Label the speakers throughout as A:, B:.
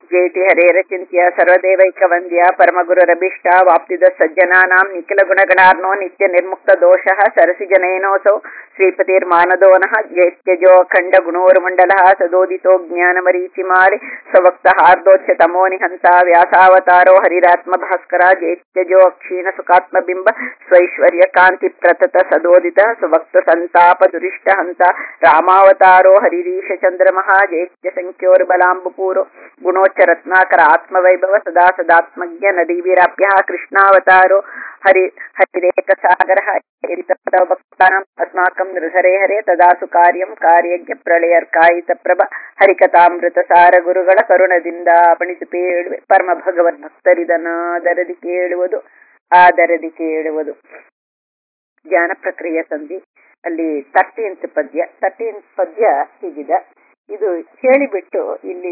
A: ಜೇತಿ ಹರೇರಚಿಂತ್ಯ ಸರ್ವದೇವೈಕ ವಂದ್ಯ ಪರಮಗುರುರಭಿಷ್ಟ ವಾಪ್ತಿದ ಸಜ್ಜನಾನಾಂ ನಿಖಿಲ ಗುಣಗಣಾರ್ನೋ ನಿತ್ಯ ನಿರ್ಮುಕ್ತ ದೋಷಃ ಸರಸಿ ಜನಯನೋಸೌ ಶ್ರೀಪತಿರ್ಮಾನದೋನಃ ಜೇತ್ಯಜೋ ಅಖಂಡ ಗುಣೋರ್ಮಂಡಲಃ ಸದೋದಿತೋ ಜ್ಞಾನಮರೀಚಿಮಾಲಿ ಸ್ವಭಕ್ತ ಹಾರ್ದೋಚ್ಯ ತಮೋ ನಿಹಂತ ವ್ಯಾಸಾವತಾರೋ ಹರಿರಾತ್ಮ ಭಾಸ್ಕರ ಜೇತ್ಯಜೋ ಅಕ್ಷೀಣ ಸುಖಾತ್ಮ ಬಿಂಬ ಸ್ವೈಶ್ವರ್ಯ ಕಾಂತಿ ಪ್ರತತ ಸದೋದಿತ ಸ್ವಭಕ್ತ ಸಂತಾಪ ದುರಿಷ್ಟ ಹಂತ ರಾಮಾವತಾರೋ ಹರಿರೀಶ ಚಂದ್ರಮಃ ಜೇತ್ಯ ಸಂಖ್ಯೋರ್ಬಲಾಂಬುಪೂರೋ ಗುಣೋಚ್ಚ ರತ್ನಾಕರ ಆತ್ಮವೈಭವ ಸದಾ ಸದಾತ್ಮಜ್ಞ ನದೀವೀರಾಪ್ಯ ಕೃಷ್ಣಾವತಾರೋ ಹರಿ ಹರಿರೇಕ ಸಾಗರ ಭಕ್ತಾನಾಂ ಅಸ್ಮಾಕಂ ನೃಹರೆ ಹರೆ ತದಾಸು ಕಾರ್ಯಂ ಕಾರ್ಯಜ್ಞ ಪ್ರಳಯರ್ಕಾಯಿತ ಪ್ರಭ ಹರಿಕಥಾಮೃತ ಸಾರ ಗುರುಗಳ ಕರುಣದಿಂದ ಪಣಿತು ಪೇಳುವೆ ಪರಮ ಭಗವದ್ ಭಕ್ತರಿದನಾದರದಿ ಕೇಳುವುದು ಆದರದಿ ಕೇಳುವುದು ಜ್ಞಾನ ಪ್ರಕ್ರಿಯೆ ಸಂಧಿ ಅಲ್ಲಿ ತರ್ಟೀನ್ತ್ ಪದ್ಯ ತರ್ಟೀನ್ತ್ ಪದ್ಯ ಹೀಗಿದೆ ಇದು ಹೇಳಿಬಿಟ್ಟು ಇಲ್ಲಿ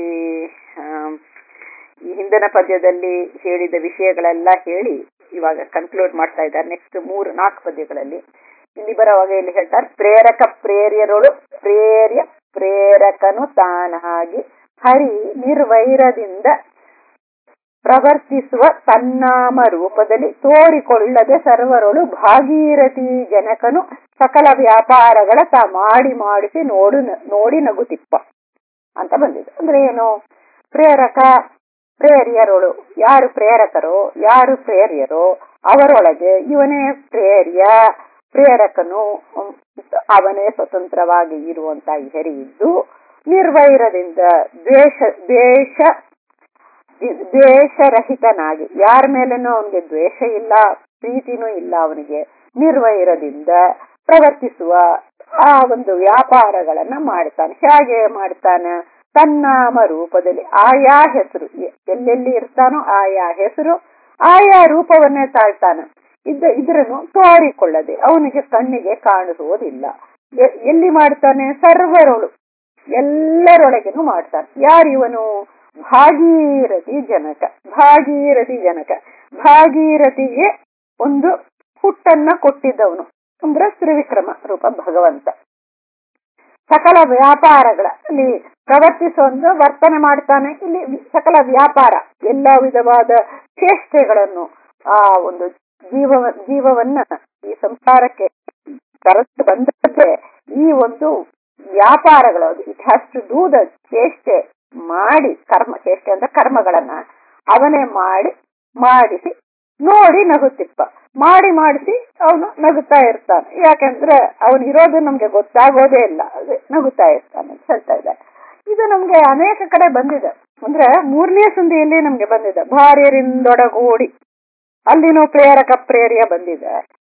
A: ಈ ಹಿಂದಿನ ಪದ್ಯದಲ್ಲಿ ಹೇಳಿದ ವಿಷಯಗಳೆಲ್ಲ ಹೇಳಿ ಇವಾಗ ಕನ್ಕ್ಲೂಡ್ ಮಾಡ್ತಾ ಇದ್ದಾರೆ ನೆಕ್ಸ್ಟ್ ಮೂರು ನಾಲ್ಕು ಪದ್ಯಗಳಲ್ಲಿ ಇಲ್ಲಿ ಬರುವಾಗ ಇಲ್ಲಿ ಹೇಳ್ತಾರೆ ಪ್ರೇರಕ ಪ್ರೇರ್ಯರೊಳು ಪ್ರೇರ್ಯ ಪ್ರೇರಕನು ತಾನಾಗಿ ಹರಿ ನಿರ್ವೈರದಿಂದ ಪ್ರವರ್ತಿಸುವ ತನ್ನಾಮ ರೂಪದಲ್ಲಿ ತೋರಿಕೊಳ್ಳದೆ ಸರ್ವರೊಳು ಭಾಗೀರಥಿ ಜನಕನು ಸಕಲ ವ್ಯಾಪಾರಗಳ ತಾ ಮಾಡಿ ಮಾಡಿಸಿ ನೋಡು ನೋಡಿ ನಗುತಿಪ್ಪ ಅಂತ ಬಂದಿದೆ ಅಂದ್ರೆ ಏನು ಪ್ರೇರಕ ಪ್ರೇರ್ಯರೊಳು ಯಾರು ಪ್ರೇರಕರೋ ಯಾರು ಪ್ರೇರ್ಯರೋ ಅವರೊಳಗೆ ಇವನೇ ಪ್ರೇರ್ಯ ಪ್ರೇರಕನು ಅವನೇ ಸ್ವತಂತ್ರವಾಗಿ ಇರುವಂತ ಹರಿ ಇದ್ದು ನಿರ್ವೈರದಿಂದ ದ್ವೇಷ ದ್ವೇಷ ದ್ವೇಷರಹಿತನಾಗಿ ಯಾರ ಮೇಲೇನೂ ಅವನಿಗೆ ದ್ವೇಷ ಇಲ್ಲ ಪ್ರೀತಿನೂ ಇಲ್ಲ ಅವನಿಗೆ ನಿರ್ವೈರದಿಂದ ಪ್ರವರ್ತಿಸುವ ಆ ಒಂದು ವ್ಯಾಪಾರಗಳನ್ನ ಮಾಡ್ತಾನೆ ಹೇಗೆ ಮಾಡ್ತಾನೆ ತನ್ನಾಮ ರೂಪದಲ್ಲಿ ಆಯಾ ಹೆಸರು ಎಲ್ಲೆಲ್ಲಿ ಇರ್ತಾನೋ ಆಯಾ ಹೆಸರು ಆಯಾ ರೂಪವನ್ನೇ ತಾಳ್ತಾನೆ ಇದ್ದ ಇದ್ರನ್ನು ತೋರಿಕೊಳ್ಳದೆ ಅವನಿಗೆ ಕಣ್ಣಿಗೆ ಕಾಣಿಸುವುದಿಲ್ಲ ಎಲ್ಲಿ ಮಾಡ್ತಾನೆ ಸರ್ವರೊಳು ಎಲ್ಲರೊಳಗೆನು ಮಾಡ್ತಾನೆ ಯಾರಿವನು ಭಾಗೀರಥಿ ಜನಕ ಭಾಗೀರಥಿ ಜನಕ ಭಾಗೀರಥಿಗೆ ಒಂದು ಹುಟ್ಟನ್ನ ಕೊಟ್ಟಿದ್ದವನು ಅಂದ್ರೆ ತ್ರಿವಿಕ್ರಮ ರೂಪ ಭಗವಂತ ಸಕಲ ವ್ಯಾಪಾರಗಳ ಇಲ್ಲಿ ಪ್ರವರ್ತಿಸೊಂದು ವರ್ತನೆ ಮಾಡ್ತಾನೆ ಇಲ್ಲಿ ಸಕಲ ವ್ಯಾಪಾರ ಎಲ್ಲ ವಿಧವಾದ ಚೇಷ್ಟೆಗಳನ್ನು ಆ ಒಂದು ಜೀವ ಜೀವವನ್ನ ಈ ಸಂಸಾರಕ್ಕೆ ಕರೆದು ಬಂದಕ್ಕೆ ಈ ಒಂದು ವ್ಯಾಪಾರಗಳು it has to do the ಚೇಷ್ಟೆ ಮಾಡಿ ಕರ್ಮ ಚೇಷ್ಟೆ ಅಂದ್ರೆ ಕರ್ಮಗಳನ್ನ ಅವನೇ ಮಾಡಿ ಮಾಡಿಸಿ ನೋಡಿ ನಗುತ್ತಿಪ್ಪ ಮಾಡಿ ಮಾಡಿಸಿ ಅವನು ನಗುತ್ತಾ ಇರ್ತಾನೆ ಯಾಕಂದ್ರೆ ಅವನು ಇರೋದು ನಮ್ಗೆ ಗೊತ್ತಾಗೋದೇ ಇಲ್ಲ ನಗುತ್ತಾ ಇರ್ತಾನೆ ಅಂತ ಹೇಳ್ತಾ ಇದ್ದಾರೆ ಇದು ನಮ್ಗೆ ಅನೇಕ ಕಡೆ ಬಂದಿದೆ ಅಂದ್ರೆ ಮೂರನೇ ಸಂಧಿಯಲ್ಲಿ ನಮ್ಗೆ ಬಂದಿದೆ ಭಾರ್ಯರಿಂದೊಡಗೂಡಿ ಅಲ್ಲಿನೂ ಪ್ರೇರಕ ಪ್ರೇರಿಯ ಬಂದಿದೆ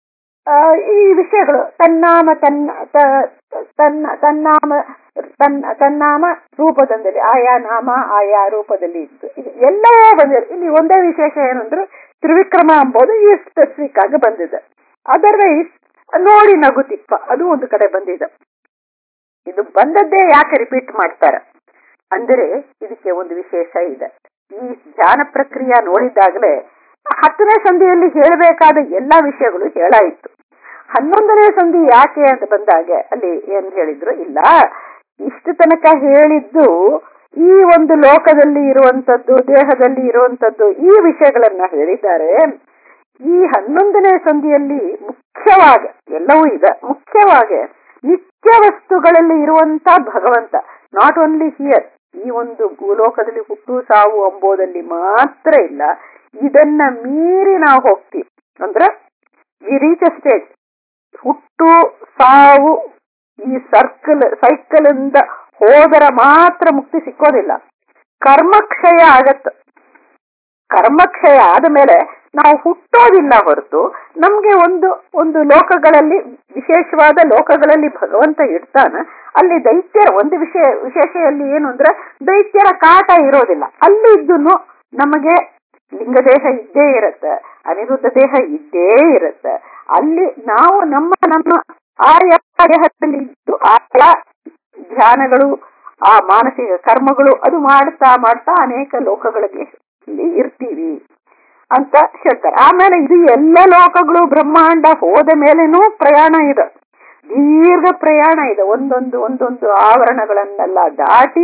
A: ಈ ವಿಷಯಗಳು ತನ್ನಾಮ ತನ್ನ ತನ್ನ ತನ್ನಾಮ ತನ್ನ ತನ್ನಾಮ ರೂಪದಲ್ಲಿ ಆಯಾ ನಾಮ ಆಯಾ ರೂಪದಲ್ಲಿ ಇತ್ತು ಇದು ಎಲ್ಲವೂ ಬಂದಿದೆ ಇಲ್ಲಿ ಒಂದೇ ವಿಶೇಷ ಏನಂದ್ರೆ ತ್ರಿವಿಕ್ರಮ ಎಂಬುದು ಈ ಸ್ಪೆಸಿಫಿಕ್ ಆಗಿ ಬಂದಿದೆ ಅದರ್ವೈಸ್ ನೋಡಿ ನಗುತಿಪ್ಪ ಅದು ಒಂದು ಕಡೆ ಬಂದಿದೆ ಇದು ಬಂದದ್ದೇ ಯಾಕೆ ರಿಪೀಟ್ ಮಾಡ್ತಾರೆ ಅಂದರೆ ಇದಕ್ಕೆ ಒಂದು ವಿಶೇಷ ಇದೆ ಈ ಧ್ಯಾನ ಪ್ರಕ್ರಿಯೆ ನೋಡಿದಾಗಲೇ ಹತ್ತನೇ ಸಂಧಿಯಲ್ಲಿ ಹೇಳಬೇಕಾದ ಎಲ್ಲಾ ವಿಷಯಗಳು ಹೇಳಾಯಿತು ಹನ್ನೊಂದನೇ ಸಂಧಿ ಯಾಕೆ ಅಂತ ಬಂದಾಗ ಅಲ್ಲಿ ಏನ್ ಹೇಳಿದ್ರು ಇಲ್ಲ ಇಷ್ಟು ತನಕ ಹೇಳಿದ್ದು ಈ ಒಂದು ಲೋಕದಲ್ಲಿ ಇರುವಂತದ್ದು ದೇಹದಲ್ಲಿ ಇರುವಂತದ್ದು ಈ ವಿಷಯಗಳನ್ನ ಹೇಳಿದ್ದಾರೆ ಈ ಹನ್ನೊಂದನೇ ಸಂಧಿಯಲ್ಲಿ ಮುಖ್ಯವಾಗಿ ಎಲ್ಲವೂ ಇದೆ ಮುಖ್ಯವಾಗಿ ನಿತ್ಯ ವಸ್ತುಗಳಲ್ಲಿ ಇರುವಂತ ಭಗವಂತ ನಾಟ್ ಓನ್ಲಿ ಹಿಯರ್ ಈ ಒಂದು ಭೂಲೋಕದಲ್ಲಿ ಹುಟ್ಟು ಸಾವು ಎಂಬುದಲ್ಲಿ ಮಾತ್ರ ಇಲ್ಲ ಇದನ್ನ ಮೀರಿ ನಾವು ಹೋಗ್ತೀವಿ ಅಂದ್ರೆ ಈ ರೀಚ್ ಸ್ಟೇಜ್ ಹುಟ್ಟು ಸಾವು ಈ ಸರ್ಕಲ್ ಸೈಕಲ್ ಇಂದ ಹೋದರ ಮಾತ್ರ ಮುಕ್ತಿ ಸಿಕ್ಕೋದಿಲ್ಲ ಕರ್ಮಕ್ಷಯ ಆಗತ್ತ ಕರ್ಮಕ್ಷಯ ಆದ ಮೇಲೆ ನಾವು ಹುಟ್ಟೋದಿಲ್ಲ ಹೊರತು ನಮ್ಗೆ ಒಂದು ಒಂದು ಲೋಕಗಳಲ್ಲಿ ವಿಶೇಷವಾದ ಲೋಕಗಳಲ್ಲಿ ಭಗವಂತ ಇಡ್ತಾನ ಅಲ್ಲಿ ದೈತ್ಯರ ಒಂದು ವಿಷಯ ವಿಶೇಷದಲ್ಲಿ ಏನು ಅಂದ್ರೆ ದೈತ್ಯರ ಕಾಟ ಇರೋದಿಲ್ಲ ಅಲ್ಲಿ ಇದ್ದು ನಮಗೆ ಲಿಂಗದೇಹ ಇದ್ದೇ ಇರುತ್ತೆ ಅನಿರುದ್ಧ ದೇಹ ಇದ್ದೇ ಇರುತ್ತೆ ಅಲ್ಲಿ ನಾವು ನಮ್ಮ ನಮ್ಮ ಆಯಾ ದೇಹದಲ್ಲಿ ಇದ್ದು ಆಯಾ ಧ್ಯಾನಗಳು ಆ ಮಾನಸಿಕ ಕರ್ಮಗಳು ಅದು ಮಾಡ್ತಾ ಮಾಡ್ತಾ ಅನೇಕ ಲೋಕಗಳಿಗೆ ಇಲ್ಲಿ ಇರ್ತೀವಿ ಅಂತ ಹೇಳ್ತಾರೆ ಆಮೇಲೆ ಇದು ಎಲ್ಲ ಲೋಕಗಳು ಬ್ರಹ್ಮಾಂಡ ಹೋದ ಮೇಲೇನೂ ಪ್ರಯಾಣ ಇದೆ ದೀರ್ಘ ಪ್ರಯಾಣ ಇದೆ ಒಂದೊಂದು ಒಂದೊಂದು ಆವರಣಗಳನ್ನೆಲ್ಲ ದಾಟಿ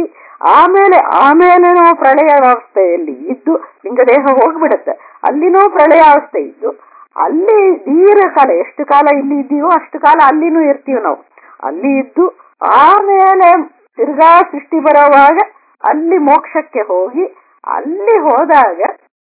A: ಆಮೇಲೆ ಆಮೇಲೆನೋ ಪ್ರಳಯಾವಸ್ಥೆಯಲ್ಲಿ ಇದ್ದು ಲಿಂಗದೇಹ ಹೋಗ್ಬಿಡುತ್ತೆ ಅಲ್ಲಿನೂ ಪ್ರಳಯಾವಸ್ಥೆ ಇದ್ದು ಅಲ್ಲಿ ದೀರ್ಘಕಾಲ ಎಷ್ಟು ಕಾಲ ಇಲ್ಲಿ ಇದ್ದೀವೋ ಅಷ್ಟು ಕಾಲ ಅಲ್ಲಿನೂ ಇರ್ತೀವಿ ನಾವು ಅಲ್ಲಿ ಇದ್ದು ಆಮೇಲೆ ತಿರ್ಗಾ ಸೃಷ್ಟಿ ಬರೋವಾಗ ಅಲ್ಲಿ ಮೋಕ್ಷಕ್ಕೆ ಹೋಗಿ ಅಲ್ಲಿ ಹೋದಾಗ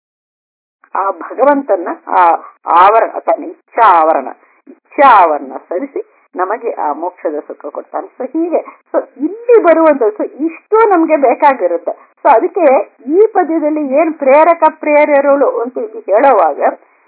A: ಆ ಭಗವಂತನ ಆ ಆವರಣ ತನ್ನ ಇಚ್ಛಾ ಆವರಣ ಇಚ್ಛಾ ಆವರಣ ಸರಿಸಿ ನಮಗೆ ಆ ಮೋಕ್ಷದ ಸುಖ ಕೊಡ್ತಾನೆ ಸೊ ಹೀಗೆ ಸೊ ಇಲ್ಲಿ ಬರುವಂತ ಸೊ ಇಷ್ಟು ನಮ್ಗೆ ಬೇಕಾಗಿರುತ್ತೆ ಸೊ ಅದಕ್ಕೆ ಈ ಪದ್ಯದಲ್ಲಿ ಏನ್ ಪ್ರೇರಕ ಪ್ರೇರರು ಅಂತ ಇಲ್ಲಿ ಹೇಳುವಾಗ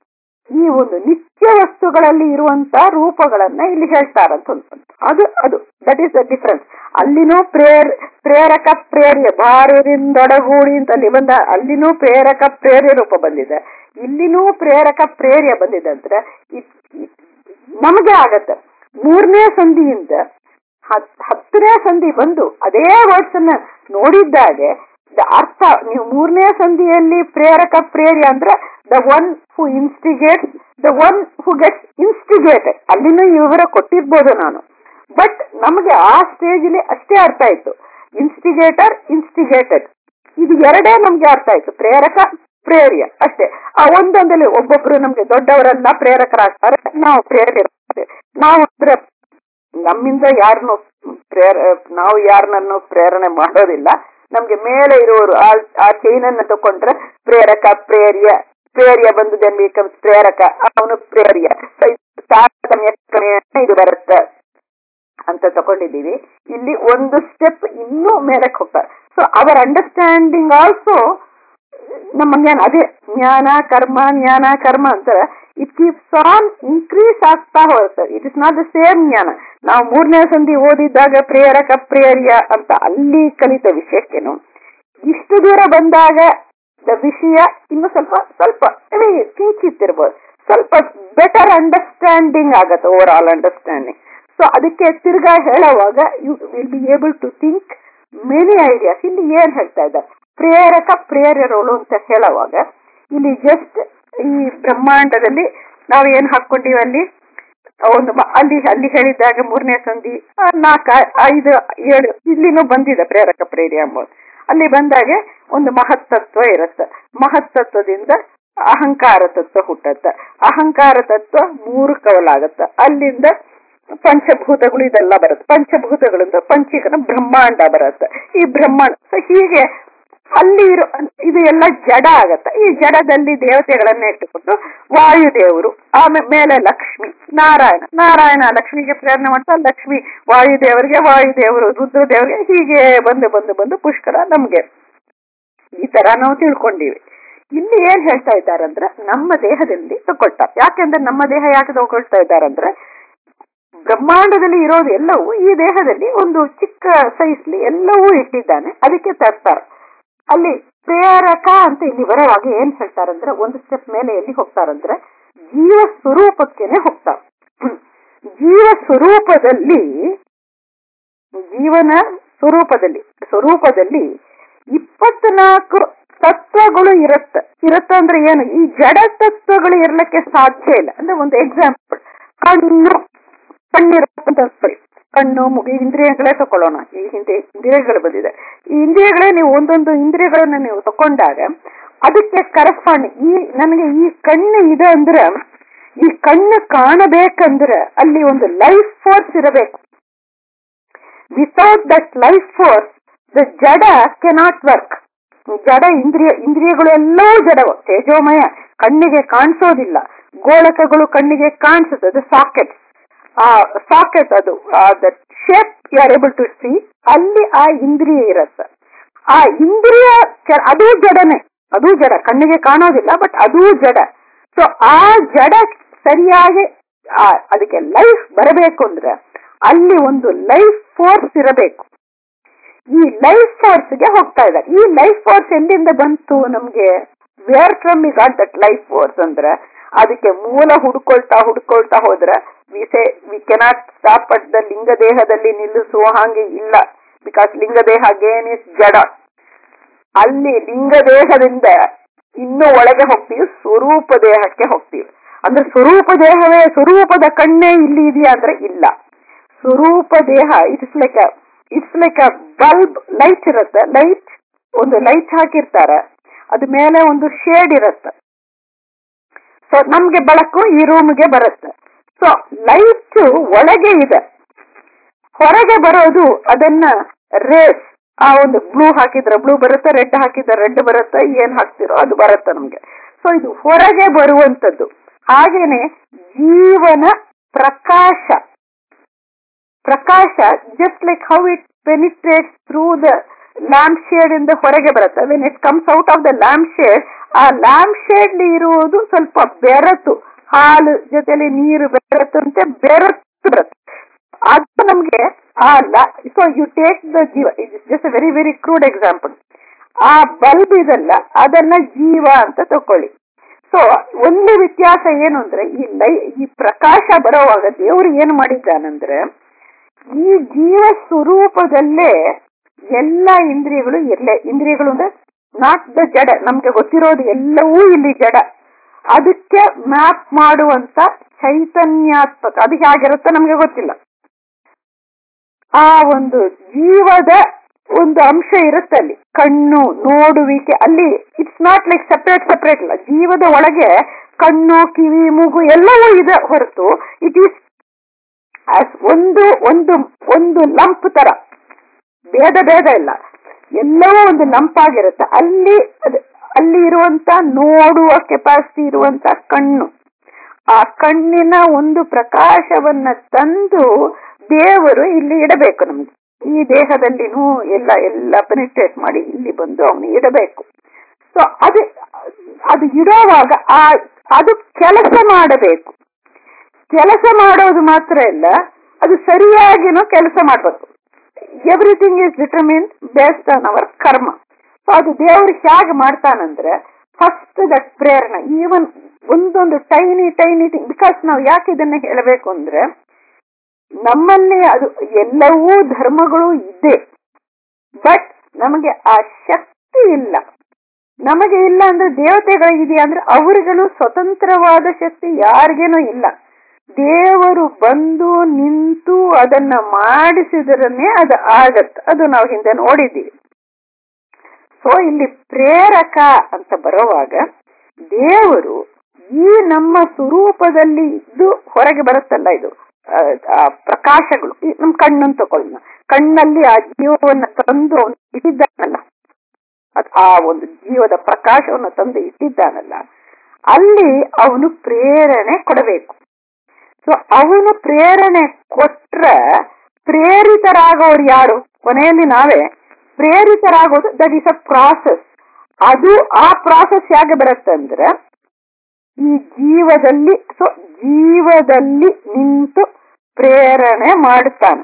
A: ಈ ಒಂದು ನಿತ್ಯ ವಸ್ತುಗಳಲ್ಲಿ ಇರುವಂತ ರೂಪಗಳನ್ನ ಇಲ್ಲಿ ಹೇಳ್ತಾರಂತ ಒಂದು ಅದು ಅದು ದಟ್ ಈಸ್ ದ ಡಿಫರೆನ್ಸ್ ಅಲ್ಲಿನೂ ಪ್ರೇರ್ ಪ್ರೇರಕ ಪ್ರೇರ್ಯ ಭಾರದಿಂದೊಡಗೂಡಿ ಅಂತ ಅಲ್ಲಿ ಬಂದ ಅಲ್ಲಿನೂ ಪ್ರೇರಕ ಪ್ರೇರ್ಯ ರೂಪ ಬಂದಿದೆ ಇಲ್ಲಿನೂ ಪ್ರೇರಕ ಪ್ರೇರ್ಯ ಬಂದಿದೆ ಅಂದ್ರೆ ಇದ್- ಇದ್- ನಮಗೆ ಆಗತ್ತೆ ಮೂರನೇ ಸಂಧಿಯಿಂದ ಹತ್- ಹತ್ತನೇ ಸಂಧಿ ಬಂದು ಅದೇ ವರ್ಡ್ಸ್ ಅನ್ನ ನೋಡಿದ್ದಾಗೆ ದ ಅರ್ಥ ನೀವು ಮೂರನೇ ಸಂಧಿಯಲ್ಲಿ ಪ್ರೇರಕ ಪ್ರೇರ್ಯ ಅಂದ್ರೆ the one who instigate the one who gets instigated ಅಲ್ಲಿನೂ ಇವರ ಕೊಟ್ಟಿರ್ಬೋದು ನಾನು ಬಟ್ ನಮಗೆ ಆ ಸ್ಟೇಜ್ ಅಲ್ಲಿ ಅಷ್ಟೇ ಅರ್ಥ ಆಯ್ತು ಇನ್ಸ್ಟಿಗೇಟರ್ ಇನ್ಸ್ಟಿಗೇಟೆಡ್ ಇದು ಎರಡೇ ನಮ್ಗೆ ಅರ್ಥ ಆಯ್ತು ಪ್ರೇರಕ ಪ್ರೇರ್ಯ ಅಷ್ಟೇ ಆ ಒಂದೊಂದಲ್ಲಿ ಒಬ್ಬೊಬ್ರು ನಮ್ಗೆ ದೊಡ್ಡವರೆಲ್ಲ ಪ್ರೇರಕರಾಗ್ತಾರೆ ನಾವು ಪ್ರೇರಿರ್ತಾರೆ ನಾವು ಅಂದ್ರೆ ನಮ್ಮಿಂದ ಯಾರನ್ನು ಪ್ರೇರ ನಾವು ಯಾರನ್ನನ್ನು ಪ್ರೇರಣೆ ಮಾಡೋದಿಲ್ಲ ನಮ್ಗೆ ಮೇಲೆ ಇರುವವರು ಆ ಆ ಚೈನ್ ಅನ್ನ ತಕೊಂಡ್ರೆ ಪ್ರೇರಕ ಪ್ರೇರ್ಯ ಪ್ರೇರ್ಯ ಬಂದಿದೆ ಬೇಕಂತ ಪ್ರೇರಕ ಅವನು ಪ್ರೇರ್ಯ So, ಇದು ತಾರತಮ್ಯ ಕ್ರಮೇಣ ಇದು ಬರುತ್ತೆ ಅಂತ ತಕೊಂಡಿದ್ದೀವಿ ಇಲ್ಲಿ ಒಂದು ಸ್ಟೆಪ್ ಇನ್ನೂ ಮೇಲಕ್ಕೆ ಹೋಗ್ತಾರೆ ಸೊ ಅವರ್ ಅಂಡರ್ಸ್ಟ್ಯಾಂಡಿಂಗ್ ಆಲ್ಸೋ ನಮ್ಮ ಜ್ಞಾನ ಅದೇ ಜ್ಞಾನ ಕರ್ಮ ಜ್ಞಾನ ಕರ್ಮ ಅಂತಾರೆ ಇಟ್ ಕೀಪ್ಸ್ ಆನ್ ಇನ್ಕ್ರೀಸ್ ಆಗ್ತಾ ಹೋಗುತ್ತೆ it is not the same ಜ್ಞಾನ ನಾವು ಮೂರನೇ ಸಂಧಿ ಓದಿದ್ದಾಗ ಪ್ರೇರಕ ಪ್ರೇರ್ಯ ಅಂತ ಅಲ್ಲಿ ಕಲಿತ ವಿಷಯಕ್ಕೇನು ಇಷ್ಟು ದೂರ ಬಂದಾಗ ದ ವಿಷಯ ಇನ್ನು ಸ್ವಲ್ಪ ಸ್ವಲ್ಪ ಕಿಂಚಿತ್ತಿರ್ಬೋದು ಸ್ವಲ್ಪ ಬೆಟರ್ ಅಂಡರ್ಸ್ಟ್ಯಾಂಡಿಂಗ್ ಆಗತ್ತೆ ಓವರ್ ಆಲ್ ಅಂಡರ್ಸ್ಟ್ಯಾಂಡಿಂಗ್ ಸೊ ಅದಕ್ಕೆ ತಿರ್ಗಾ ಹೇಳುವಾಗ you will be able to think many ideas ಇಲ್ಲಿ ಏನ್ ಹೇಳ್ತಾ ಇದ್ದಾರೆ ಪ್ರೇರಕ ಪ್ರೇರ್ಯರೋಳು ಅಂತ ಹೇಳುವಾಗ ಇಲ್ಲಿ ಜಸ್ಟ್ ಈ ಬ್ರಹ್ಮಾಂಡದಲ್ಲಿ ನಾವು ಏನ್ ಹಾಕೊಂಡಿವಿ ಅಲ್ಲಿ ಒಂದು ಮ- ಅಲ್ಲಿ ಅಲ್ಲಿ ಹೇಳಿದಾಗ ಮೂರನೇ ಸಂಧಿ ಆ, ನಾಲ್ಕ ಐದು ಏಳು ಇಲ್ಲಿನೂ ಬಂದಿದೆ ಪ್ರೇರಕ ಪ್ರೇರ್ಯ ಎಂಬುದು ಅಲ್ಲಿ ಬಂದಾಗೆ ಒಂದು ಮಹತ್ತತ್ವ ಇರುತ್ತೆ ಮಹತ್ತತ್ವದಿಂದ ಅಹಂಕಾರ ತತ್ವ ಹುಟ್ಟತ್ತೆ ಅಹಂಕಾರ ತತ್ವ ಮೂರು ಕವಲಾಗತ್ತೆ ಅಲ್ಲಿಂದ ಪಂಚಭೂತಗಳು ಇದೆಲ್ಲ ಬರುತ್ತೆ ಪಂಚಭೂತಗಳಿಂದ ಪಂಚೀಕರಣ ಬ್ರಹ್ಮಾಂಡ ಬರುತ್ತೆ ಈ ಬ್ರಹ್ಮಾಂಡ ಸೊ ಹೀಗೆ ಅಲ್ಲಿ ಇರೋ ಇದು ಎಲ್ಲ ಜಡ ಆಗತ್ತೆ ಈ ಜಡದಲ್ಲಿ ದೇವತೆಗಳನ್ನ ಇಟ್ಟುಕೊಂಡು ವಾಯುದೇವರು ಆಮೇಲೆ ಮೇಲೆ ಲಕ್ಷ್ಮಿ ನಾರಾಯಣ ನಾರಾಯಣ ಲಕ್ಷ್ಮಿಗೆ ಪ್ರೇರಣೆ ಮಾಡ್ತಾ ಲಕ್ಷ್ಮಿ ವಾಯುದೇವರಿಗೆ ವಾಯುದೇವರು ರುದ್ರದೇವರಿಗೆ ಹೀಗೆ ಬಂದು ಬಂದು ಬಂದು ಪುಷ್ಕರ ನಮ್ಗೆ ಈ ತರ ನಾವು ತಿಳ್ಕೊಂಡಿವಿ ಇಲ್ಲಿ ಏನ್ ಹೇಳ್ತಾ ಇದ್ದಾರಂದ್ರೆ ನಮ್ಮ ದೇಹದಲ್ಲಿ ತಗೊಳ್ತಾರೆ ಯಾಕೆಂದ್ರೆ ನಮ್ಮ ದೇಹ ಯಾಕೆ ತಗೊಳ್ತಾ ಇದ್ದಾರಂದ್ರೆ ಬ್ರಹ್ಮಾಂಡದಲ್ಲಿ ಇರೋದು ಎಲ್ಲವೂ ಈ ದೇಹದಲ್ಲಿ ಒಂದು ಚಿಕ್ಕ ಸೈಜ್ಲಿ ಎಲ್ಲವೂ ಇಟ್ಟಿದ್ದಾನೆ ಅದಕ್ಕೆ ತರ್ತಾರೆ ಅಲ್ಲಿ ಪ್ರೇರಕ ಅಂತ ಇಲ್ಲಿ ಬರುವಾಗ ಏನ್ ಹೇಳ್ತಾರಂದ್ರೆ ಒಂದು ಸ್ಟೆಪ್ ಮೇಲೆ ಎಲ್ಲಿ ಹೋಗ್ತಾರಂದ್ರೆ ಜೀವ ಸ್ವರೂಪಕ್ಕೇನೆ ಹೋಗ್ತಾರೆ ಜೀವ ಸ್ವರೂಪದಲ್ಲಿ ಜೀವನ ಸ್ವರೂಪದಲ್ಲಿ ಸ್ವರೂಪದಲ್ಲಿ ಇಪ್ಪತ್ನಾಲ್ಕು ತತ್ವಗಳು ಇರುತ್ತೆ ಇರುತ್ತೆ ಅಂದ್ರೆ ಏನು ಈ ಜಡ ತತ್ವಗಳು ಇರ್ಲಿಕ್ಕೆ ಸಾಧ್ಯ ಇಲ್ಲ ಅಂದ್ರೆ ಒಂದು ಎಕ್ಸಾಂಪಲ್ ಕಣ್ಣು ಕಣ್ಣಿರುತ್ತೆ ಕಣ್ಣು ಮುಗಿ ಇಂದ್ರಿಯಗಳೇ ತಕೊಳ್ಳೋಣ ಈ ಹಿಂದೆ ಇಂದ್ರಿಯಗಳು ಬಂದಿದೆ ಈ ಇಂದ್ರಿಯಗಳೇ ನೀವು ಒಂದೊಂದು ಇಂದ್ರಿಯಗಳನ್ನ ನೀವು ತಕೊಂಡಾಗ ಅದಕ್ಕೆ ಕರೆಸ್ಪಾಂಡ್ ಈ ನನಗೆ ಈ ಕಣ್ಣು ಇದೆ ಅಂದ್ರೆ ಈ ಕಣ್ಣು ಕಾಣಬೇಕಂದ್ರೆ ಅಲ್ಲಿ ಒಂದು ಲೈಫ್ ಫೋರ್ಸ್ ಇರಬೇಕು without that life force the ಜಡ ಕೆನಾಟ್ ವರ್ಕ್ ಜಡ ಇಂದ್ರಿಯ ಇಂದ್ರಿಯಗಳು ಎಲ್ಲವೂ ಜಡವು ತೇಜೋಮಯ ಕಣ್ಣಿಗೆ ಕಾಣಿಸೋದಿಲ್ಲ ಗೋಳಕಗಳು ಕಣ್ಣಿಗೆ ಕಾಣಿಸುತ್ತೆ ಅದು ಸಾಕೆಟ್ ಆ ಸಾಕೆಟ್ ಅದು that shape you are able to see ಅಲ್ಲಿ ಆ ಇಂದ್ರಿಯ ಇರುತ್ತೆ ಆ ಇಂದ್ರಿಯ ಕೆ- ಅದು ಜಡನೆ ಅದು ಜಡ ಕಣ್ಣಿಗೆ ಕಾಣೋದಿಲ್ಲ ಬಟ್ ಅದು ಜಡ ಸೊ ಆ ಜಡ ಸರಿಯಾಗಿ ಆ ಅದಕ್ಕೆ ಲೈಫ್ ಬರಬೇಕು ಅಂದ್ರೆ ಅಲ್ಲಿ ಒಂದು ಲೈಫ್ ಫೋರ್ಸ್ ಇರಬೇಕು ಈ ಲೈಫ್ ಫೋರ್ಸ್ ಗೆ ಹೋಗ್ತಾ ಇದ್ದಾರೆ ಈ ಲೈಫ್ ಫೋರ್ಸ್ ಎಲ್ಲಿಂದ ಬಂತು ನಮ್ಗೆ where from is it that life force ಅಂದ್ರೆ ಅದಕ್ಕೆ ಮೂಲ ಹುಡ್ಕೊಳ್ತಾ ಹುಡ್ಕೊಳ್ತಾ ಹೋದ್ರೆ we say we cannot stop at the ಲಿಂಗ ದೇಹದಲ್ಲಿ ನಿಲ್ಲಿಸುವ ಹಾಗೆ ಇಲ್ಲ ಬಿಕಾಸ್ ಲಿಂಗ ದೇಹ ಅಗೇನ್ ಇಸ್ ಜಡ ಅಲ್ಲಿ ಲಿಂಗ ದೇಹದಿಂದ ಇನ್ನು ಒಳಗೆ ಹೋಗ್ತೀವಿ ಸ್ವರೂಪ ದೇಹಕ್ಕೆ ಹೋಗ್ತೀವಿ ಅಂದ್ರೆ ಸ್ವರೂಪ ದೇಹವೇ ಸ್ವರೂಪದ ಕಣ್ಣೇ ಇಲ್ಲಿ ಇದೆಯಾ ಅಂದ್ರೆ ಇಲ್ಲ ಸ್ವರೂಪ ದೇಹ it is like it's like a bulb light ಇರುತ್ತೆ ಲೈಟ್ ಒಂದು ಲೈಟ್ ಹಾಕಿರ್ತಾರೆ ಅದ ಮೇಲೆ ಒಂದು ಶೇಡ್ ಇರುತ್ತೆ ಸೊ ನಮ್ಗೆ ಬೆಳಕು ಈ ರೂಮ್ಗೆ ಬರುತ್ತೆ ಸೊ ಲೈಟ್ ಒಳಗೆ ಇದೆ ಹೊರಗೆ ಬರೋದು ಅದನ್ನ ರೇಸ್ ಆ ಒಂದು ಬ್ಲೂ ಹಾಕಿದ್ರೆ ಬ್ಲೂ ಬರುತ್ತೆ ರೆಡ್ ಹಾಕಿದ್ರೆ ರೆಡ್ ಬರುತ್ತೆ ಏನ್ ಹಾಕ್ತಿರೋ ಅದು ಬರುತ್ತೆ ನಮ್ಗೆ ಸೊ ಇದು ಹೊರಗೆ ಬರುವಂತದ್ದು ಹಾಗೇನೆ ಜೀವನ ಪ್ರಕಾಶ ಪ್ರಕಾಶ just like how it penetrates through the lamp shade ಇಂದ ಹೊರಗೆ ಬರುತ್ತೆ when it comes out of the lamp shade ಆ ಲ್ಯಾಂಪ್ ಶೇಡ್ ಇರುವುದು ಸ್ವಲ್ಪ ಬೆರೆತು ಹಾಲು ಜೊತೆಲಿ ನೀರು ಬೆರೆತಂತೆ ಬೆರೆತು ಬರುತ್ತೆ ಅದು ನಮ್ಗೆ ಆ ಸೊ ಯು ಟೇಕ್ ದ ಜೀವ it just very very crude example ಆ ಬಲ್ಬ್ ಇದಲ್ಲ ಅದನ್ನ ಜೀವ ಅಂತ ತಕೊಳ್ಳಿ ಸೊ ಒಂದು ವ್ಯತ್ಯಾಸ ಏನು ಅಂದ್ರೆ ಈ ಲೈ ಈ ಪ್ರಕಾಶ ಬರೋವಾಗ ದೇವರು ಏನು ಮಾಡಿದ್ದಾನಂದ್ರೆ ಈ ಜೀವ ಸ್ವರೂಪದಲ್ಲೇ ಎಲ್ಲ ಇಂದ್ರಿಯಗಳು ಇರ್ಲೆ ಇಂದ್ರಿಯಗಳು ಅಂದ್ರೆ ನಾಟ್ ದ ಜಡ ನಮ್ಗೆ ಗೊತ್ತಿರೋದು ಎಲ್ಲವೂ ಇಲ್ಲಿ ಜಡ ಅದಕ್ಕೆ ಮ್ಯಾಪ್ ಮಾಡುವಂತ ಚೈತನ್ಯಾತ್ಮಕ ಅದು ಹೇಗಿರುತ್ತೆ ನಮ್ಗೆ ಗೊತ್ತಿಲ್ಲ ಆ ಒಂದು ಜೀವದ ಒಂದು ಅಂಶ ಇರುತ್ತೆ ಅಲ್ಲಿ ಕಣ್ಣು ನೋಡುವಿಕೆ ಅಲ್ಲಿ it's not like separate separate ಅಲ್ಲ ಜೀವದ ಒಳಗೆ ಕಣ್ಣು ಕಿವಿ ಮೂಗು ಎಲ್ಲವೂ ಇದೆ ಹೊರತು ಇಟ್ ಈಸ್ ಒಂದು ಒಂದು ಒಂದು ಲಂಪ್ ತರ ಭೇದ ಭೇದ ಇಲ್ಲ ಎಲ್ಲವೂ ಒಂದು ಲಂಪ್ ಆಗಿರುತ್ತೆ ಅಲ್ಲಿ ಅಲ್ಲಿ ಇರುವಂತ ನೋಡುವ ಕೆಪಾಸಿಟಿ ಇರುವಂತ ಕಣ್ಣು ಆ ಕಣ್ಣಿನ ಒಂದು ಪ್ರಕಾಶವನ್ನ ತಂದು ದೇವರು ಇಲ್ಲಿ ಇಡಬೇಕು ನಮ್ಗೆ ಈ ದೇಹದಲ್ಲಿನೂ ಎಲ್ಲ ಎಲ್ಲ ಪೆನಿಟ್ರೇಟ್ ಮಾಡಿ ಇಲ್ಲಿ ಬಂದು ಅವನು ಇಡಬೇಕು ಸೊ ಅದು ಅದು ಇಡೋವಾಗ ಆ ಅದು ಕೆಲಸ ಮಾಡಬೇಕು ಕೆಲಸ ಮಾಡೋದು ಮಾತ್ರ ಇಲ್ಲ ಅದು ಸರಿಯಾಗಿನೂ ಕೆಲಸ ಮಾಡ್ಬೇಕು everything is determine based on our karma so ಅದು ದೇವ್ರು ಹೇಗೆ ಮಾಡ್ತಾನಂದ್ರೆ ಫಸ್ಟ್ ದಟ್ ಪ್ರೇರಣೆ ಈವನ್ ಒಂದೊಂದು ಟೈನಿ ಟೈನಿ ಬಿಕಾಸ್ ನಾವು ಯಾಕೆ ಇದನ್ನ ಹೇಳಬೇಕು ಅಂದ್ರೆ ನಮ್ಮಲ್ಲಿ ಅದು ಎಲ್ಲವೂ ಧರ್ಮಗಳು ಇದೆ ಬಟ್ ನಮಗೆ ಆ ಶಕ್ತಿ ಇಲ್ಲ ನಮಗೆ ಇಲ್ಲ ಅಂದ್ರೆ ದೇವತೆಗಳಿದೆಯಾ ಅಂದ್ರೆ ಅವರಿಗೂ ಸ್ವತಂತ್ರವಾದ ಶಕ್ತಿ ಯಾರಿಗೇನೂ ಇಲ್ಲ ದೇವರು ಬಂದು ನಿಂತು ಅದನ್ನ ಮಾಡಿಸಿದ್ರನ್ನೇ ಅದು ಆಗತ್ತೆ ಅದು ನಾವು ಹಿಂದೆ ನೋಡಿದ್ದೀವಿ ಸೊ ಇಲ್ಲಿ ಪ್ರೇರಕ ಅಂತ ಬರುವಾಗ ದೇವರು ಈ ನಮ್ಮ ಸ್ವರೂಪದಲ್ಲಿ ಇದ್ದು ಹೊರಗೆ ಬರುತ್ತಲ್ಲ ಇದು ಪ್ರಕಾಶಗಳು ನಮ್ ಕಣ್ಣನ್ನು ತಗೊಳ್ಳೋಣ ಕಣ್ಣಲ್ಲಿ ಆ ಜೀವವನ್ನು ತಂದು ಅವನು ಇಟ್ಟಿದ್ದಾನಲ್ಲ ಆ ಒಂದು ಜೀವದ ಪ್ರಕಾಶವನ್ನು ತಂದು ಇಟ್ಟಿದ್ದಾನಲ್ಲ ಅಲ್ಲಿ ಅವನು ಪ್ರೇರಣೆ ಕೊಡಬೇಕು ಸೊ ಅವನು ಪ್ರೇರಣೆ ಕೊಟ್ರ ಪ್ರೇರಿತರಾಗೋರು ಯಾರು ಕೊನೆಯಲ್ಲಿ ನಾವೇ ಪ್ರೇರಿತರಾಗೋದು ದಟ್ ಈಸ್ ಅ ಪ್ರಾಸೆಸ್ ಅದು ಆ ಪ್ರಾಸೆಸ್ ಹೇಗೆ ಬರುತ್ತೆ ಅಂದ್ರೆ ಈ ಜೀವದಲ್ಲಿ ಸೊ ಜೀವದಲ್ಲಿ ನಿಂತು ಪ್ರೇರಣೆ ಮಾಡುತ್ತಾನೆ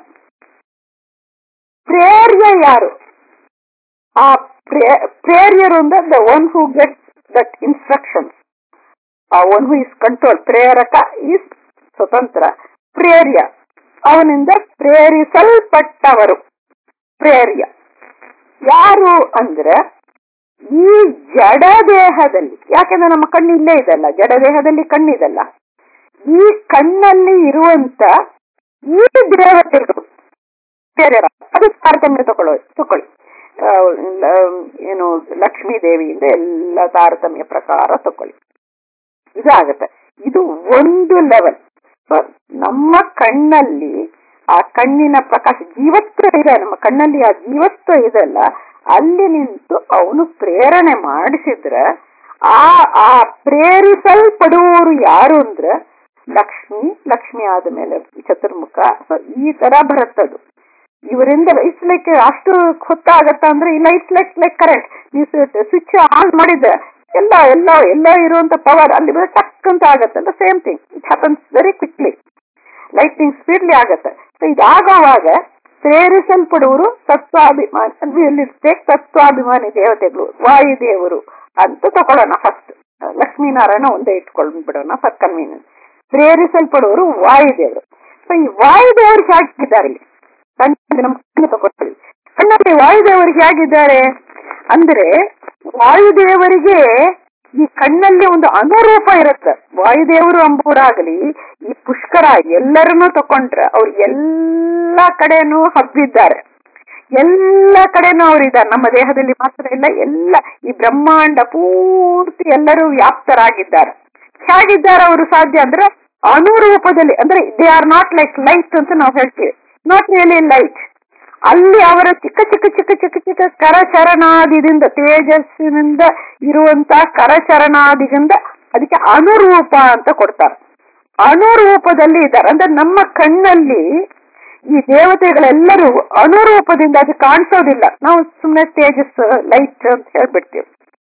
A: ಪ್ರೇರ್ಯ ಯಾರು ಆ ಪ್ರೇರ್ಯರು ಅಂದ್ರೆ the one who gets that instructions ಆ ಒನ್ ಹೂ ಇಸ್ ಕಂಟ್ರೋಲ್ ಪ್ರೇರಕ ಈಸ್ ಸ್ವತಂತ್ರ ಪ್ರೇರ್ಯ ಅವನಿಂದ ಪ್ರೇರಿಸಲ್ಪಟ್ಟವರು ಪ್ರೇರ್ಯ ಯಾರು ಅಂದ್ರೆ ಈ ಜಡ ದೇಹದಲ್ಲಿ ಯಾಕೆಂದ್ರೆ ನಮ್ಮ ಕಣ್ಣು ಇಲ್ಲೇ ಇದಲ್ಲ ಜಡ ದೇಹದಲ್ಲಿ ಕಣ್ಣಿದಲ್ಲ ಈ ಕಣ್ಣಲ್ಲಿ ಇರುವಂತ ಈ ದೇವತೆಗಳು ಅದು ತಾರತಮ್ಯ ತಗೊಳ್ಳೋ ತಕೊಳ್ಳಿ ಏನು ಲಕ್ಷ್ಮೀ ದೇವಿಯಿಂದ ಎಲ್ಲ ತಾರತಮ್ಯ ಪ್ರಕಾರ ತಕೊಳ್ಳಿ ಇದಾಗತ್ತೆ ಇದು ಒಂದು ಲೆವೆಲ್ ನಮ್ಮ ಕಣ್ಣಲ್ಲಿ ಆ ಕಣ್ಣಿನ ಪ್ರಕಾಶ ಜೀವತ್ವ ಇದೆ ನಮ್ಮ ಕಣ್ಣಲ್ಲಿ ಆ ಜೀವತ್ವ ಇದೆಲ್ಲ ಅಲ್ಲಿ ನಿಂತು ಅವನು ಪ್ರೇರಣೆ ಮಾಡಿಸಿದ್ರೆ ಆ ಆ ಪ್ರೇರಿಸಲ್ಪಡುವವರು ಯಾರು ಅಂದ್ರೆ ಲಕ್ಷ್ಮಿ ಲಕ್ಷ್ಮಿ ಆದ್ಮೇಲೆ ಚತುರ್ಮುಖ ಸೊ ಈ ತರ ಬರುತ್ತದು ಇವರಿಂದ ಇಟ್ಸ್ ಲೈಕ್ ಅಷ್ಟು ಹೊತ್ತಾಗತ್ತ ಅಂದ್ರೆ ಇಲ್ಲ ಇಟ್ಸ್ ಲೈಕ್ ಲೈಕ್ ಕರೆಂಟ್ ನೀವು ಸ್ವಿಚ್ ಆನ್ ಮಾಡಿದ್ರೆ ಎಲ್ಲ ಎಲ್ಲ ಎಲ್ಲ ಇರುವಂತ ಪವರ್ ಅಲ್ಲಿ ಬರೋ ಟಕ್ ಅಂತ ಆಗತ್ತೆ same thing it happens very quickly lighting speedly ಆಗತ್ತೆ ಸೊ ಇದಾಗುವಾಗ ಪ್ರೇರಿಸಲ್ಪಡುವರು ತತ್ವಾಭಿಮಾನಿ ತತ್ವಾಭಿಮಾನಿ ದೇವತೆಗಳು ವಾಯುದೇವರು ಅಂತ ತಗೊಳ್ಳೋಣ ಫಸ್ಟ್ ಲಕ್ಷ್ಮೀನಾರಾಯಣ ಒಂದೇ ಇಟ್ಕೊಂಡ್ಬಿಡೋಣ ಫಸ್ಟ್ ಕನ್ವೀನಿಯನ್ಸ್ ಪ್ರೇರಿಸಲ್ಪಡುವರು ವಾಯುದೇವರು ಸೊ ಈ ವಾಯುದೇವರು ಹೇಗಿದ್ದಾರೆ ಇಲ್ಲಿ ಕಣ್ಣಲ್ಲಿ ನಮ್ಮ ಕಣ್ಣು ತಗೊಳ್ತೀವಿ ಕಣ್ಣಲ್ಲಿ ವಾಯುದೇವರು ಹೇಗಿದ್ದಾರೆ ಅಂದ್ರೆ ವಾಯುದೇವರಿಗೆ ಈ ಕಣ್ಣಲ್ಲಿ ಒಂದು ಅನುರೂಪ ಇರುತ್ತೆ ವಾಯುದೇವರು ಅಂಬೂರಾಗಲಿ ಈ ಪುಷ್ಕರ ಎಲ್ಲರನ್ನೂ ತಕೊಂಡ್ರೆ ಅವ್ರು ಎಲ್ಲಾ ಕಡೆನೂ ಹಬ್ಬಿದ್ದಾರೆ ಎಲ್ಲ ಕಡೆನೂ ಅವರಿದ್ದಾರೆ ನಮ್ಮ ದೇಹದಲ್ಲಿ ಮಾತ್ರ ಇಲ್ಲ ಎಲ್ಲ ಈ ಬ್ರಹ್ಮಾಂಡ ಪೂರ್ತಿ ಎಲ್ಲರೂ ವ್ಯಾಪ್ತರಾಗಿದ್ದಾರೆ ಹೇಗಿದ್ದಾರೆ ಅವರು ಸಾಧ್ಯ ಅಂದ್ರೆ ಅನುರೂಪದಲ್ಲಿ ಅಂದ್ರೆ they are not like light ಅಂತ ನಾವು ಹೇಳ್ತೀವಿ ನಾಟ್ ರಿಯಲಿ ಲೈಟ್ ಅಲ್ಲಿ ಅವರ ಚಿಕ್ಕ ಚಿಕ್ಕ ಚಿಕ್ಕ ಚಿಕ್ಕ ಚಿಕ್ಕ ಕರಚರಣಾದಿದಿಂದ ತೇಜಸ್ಸಿನಿಂದ ಇರುವಂತ ಕರಚರಣಾದಿದಿಂದ ಅದಕ್ಕೆ ಅನುರೂಪ ಅಂತ ಕೊಡ್ತಾರೆ ಅನುರೂಪದಲ್ಲಿ ಇದ್ದಾರೆ ಅಂದ್ರೆ ನಮ್ಮ ಕಣ್ಣಲ್ಲಿ ಈ ದೇವತೆಗಳೆಲ್ಲರೂ ಅನುರೂಪದಿಂದ ಅದು ಕಾಣಿಸೋದಿಲ್ಲ ನಾವು ಸುಮ್ಮನೆ ತೇಜಸ್ ಲೈಟ್ ಅಂತ ಹೇಳ್ಬಿಡ್ತೀವಿ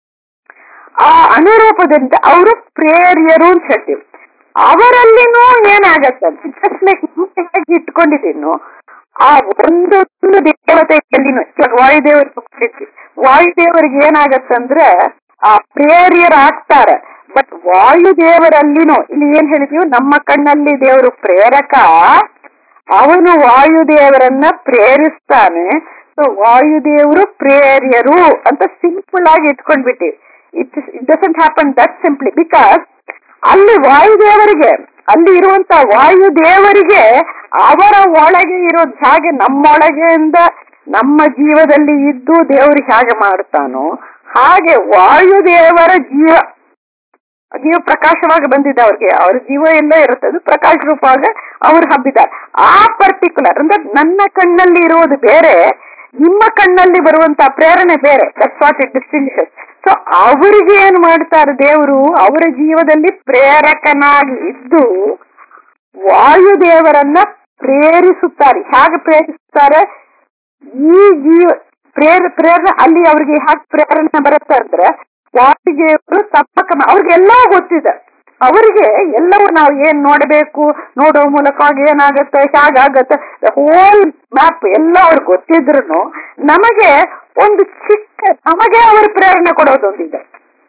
A: ಆ ಅನುರೂಪದಿಂದ ಅವರು ಪ್ರೇರಿಯರು ಅಂತ ಹೇಳ್ತೀವಿ ಅವರಲ್ಲಿನೂ ಏನಾಗತ್ತೆ ಜಸ್ಟ್ ಲೈಕ್ ಹೇಗೆ ಇಟ್ಕೊಂಡಿದ್ದೀನೋ ಆ ಒಂದೊಂದು ದೇವತೆಯಲ್ಲಿನೂ ಇವಾಗ ವಾಯುದೇವರಿಗೆ ಕೊಟ್ಟಿರ್ತೀವಿ ವಾಯುದೇವರಿಗೆ ಏನಾಗತ್ತಂದ್ರೆ ಆ ಪ್ರೇರಿಯರಾಗ್ತಾರೆ ಬಟ್ ವಾಯುದೇವರಲ್ಲಿನೂ ಇಲ್ಲಿ ಏನ್ ಹೇಳಿದೀವಿ ನಮ್ಮ ಕಣ್ಣಲ್ಲಿ ದೇವರು ಪ್ರೇರಕ ಅವನು ವಾಯುದೇವರನ್ನ ಪ್ರೇರಿಸ್ತಾನೆ ಸೊ ವಾಯುದೇವರು ಪ್ರೇರ್ಯರು ಅಂತ ಸಿಂಪಲ್ ಆಗಿ ಇಟ್ಕೊಂಡ್ಬಿಟ್ಟಿವಿ it it doesn't happen that simply because ಅಲ್ಲಿ ವಾಯುದೇವರಿಗೆ ಅಲ್ಲಿ ಇರುವಂತ ವಾಯುದೇವರಿಗೆ ಅವರ ಒಳಗೆ ಇರೋದು ಹಾಗೆ ನಮ್ಮೊಳಗೆಯಿಂದ ನಮ್ಮ ಜೀವದಲ್ಲಿ ಇದ್ದು ದೇವರು ಹೇಗೆ ಮಾಡ್ತಾನೋ ಹಾಗೆ ವಾಯುದೇವರ ಜೀವ ಜೀವ ಪ್ರಕಾಶವಾಗಿ ಬಂದಿದೆ ಅವ್ರಿಗೆ ಅವ್ರ ಜೀವ ಎಲ್ಲ ಇರುತ್ತೆ ಅದು ಪ್ರಕಾಶ ರೂಪವಾಗ ಅವ್ರು ಹಬ್ಬಿದ್ದಾರೆ ಆ ಪರ್ಟಿಕ್ಯುಲರ್ ಅಂದ್ರೆ ನನ್ನ ಕಣ್ಣಲ್ಲಿ ಇರುವುದು ಬೇರೆ ನಿಮ್ಮ ಕಣ್ಣಲ್ಲಿ ಬರುವಂತ ಪ್ರೇರಣೆ ಬೇರೆ that's what it distinguishes so ಅವರಿಗೆ ಏನ್ ಮಾಡ್ತಾರೆ ದೇವರು ಅವರ ಜೀವದಲ್ಲಿ ಪ್ರೇರಕನಾಗಿ ಇದ್ದು ವಾಯುದೇವರನ್ನ ಪ್ರೇರಿಸುತ್ತಾರೆ ಹೇಗೆ ಪ್ರೇರಿಸುತ್ತಾರೆ ಈ ಜೀವ ಪ್ರೇರ ಪ್ರೇರಣೆ ಅಲ್ಲಿ ಅವ್ರಿಗೆ ಹೇಗೆ ಪ್ರೇರಣೆ ಬರುತ್ತೆ ಅಂದ್ರೆ ವಾಯುದೇವರು ತಪ್ಪಕ ಅವ್ರಿಗೆಲ್ಲ ಗೊತ್ತಿದೆ ಅವರಿಗೆ ಎಲ್ಲವೂ ನಾವು ಏನ್ ನೋಡಬೇಕು ನೋಡೋ ಮೂಲಕವಾಗಿ ಏನಾಗತ್ತೆ ಹೇಗಾಗತ್ತೆ ಹೋಲ್ ಮ್ಯಾಪ್ ಎಲ್ಲ ಅವ್ರಿಗೆ ಗೊತ್ತಿದ್ರು ನಮಗೆ ಒಂದು ಚಿಕ್ಕ ನಮಗೆ ಅವರು ಪ್ರೇರಣೆ ಕೊಡೋದೊಂದಿದೆ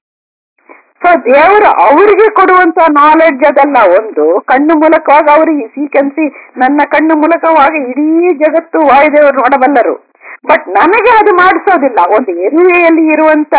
A: ಸೊ ದೇವರು ಅವರಿಗೆ ಕೊಡುವಂತ ನಾಲೆಡ್ಜ್ ಅದಲ್ಲ ಒಂದು ಕಣ್ಣು ಮೂಲಕವಾಗಿ ಅವರಿಗೆ ಸೀಕೆನ್ಸಿ ನನ್ನ ಕಣ್ಣು ಮೂಲಕವಾಗಿ ಇಡೀ ಜಗತ್ತು ವಾಯುದೇವರು ನೋಡಬಲ್ಲರು ಬಟ್ ನನಗೆ ಅದು ಮಾಡಿಸೋದಿಲ್ಲ ಒಂದು ಎರುವೆಯಲ್ಲಿ ಇರುವಂತ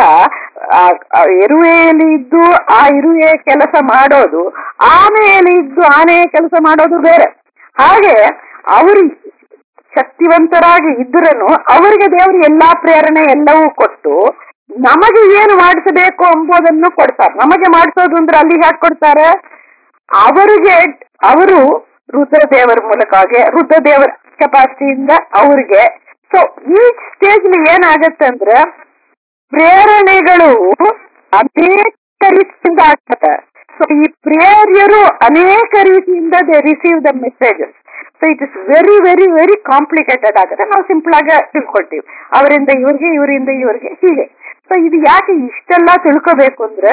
A: ಎರುವೆಯಲ್ಲಿ ಇದ್ದು ಆ ಇರುವೆ ಕೆಲಸ ಮಾಡೋದು ಆನೆಯಲ್ಲಿ ಇದ್ದು ಆನೆಯ ಕೆಲಸ ಮಾಡೋದು ಬೇರೆ ಹಾಗೆ ಅವರು ಶಕ್ತಿವಂತರಾಗಿ ಇದ್ರನು ಅವರಿಗೆ ದೇವರು ಎಲ್ಲಾ ಪ್ರೇರಣೆ ಎಲ್ಲವೂ ಕೊಟ್ಟು ನಮಗೆ ಏನು ಮಾಡಿಸಬೇಕು ಎಂಬುದನ್ನು ಕೊಡ್ತಾರೆ ನಮಗೆ ಮಾಡಿಸೋದು ಅಂದ್ರೆ ಅಲ್ಲಿ ಹೇಗೆ ಕೊಡ್ತಾರೆ ಅವರಿಗೆ ಅವರು ರುದ್ರದೇವರ ಮೂಲಕವಾಗಿ ರುದ್ರದೇವರ ಕೆಪಾಸಿಟಿಯಿಂದ ಅವ್ರಿಗೆ ಸೊ ಈ ಸ್ಟೇಜ್ ಏನಾಗತ್ತೆ ಅಂದ್ರೆ ಪ್ರೇರಣೆಗಳು ಅನೇಕ ರೀತಿಯಿಂದ ಆಗ್ತದೆ ಸೊ ಈ ಪ್ರೇರ್ಯರು ಅನೇಕ ರೀತಿಯಿಂದ they receive the messages so it is very very very complicated ಆಗುತ್ತೆ ನಾವು ಸಿಂಪಲ್ ಆಗಿ ತಿಳ್ಕೊಳ್ತೀವಿ ಅವರಿಂದ ಇವ್ರಿಗೆ ಇವರಿಂದ ಇವ್ರಿಗೆ ಹೀಗೆ ಸೊ ಇದು ಯಾಕೆ ಇಷ್ಟೆಲ್ಲ ತಿಳ್ಕೋಬೇಕು ಅಂದ್ರೆ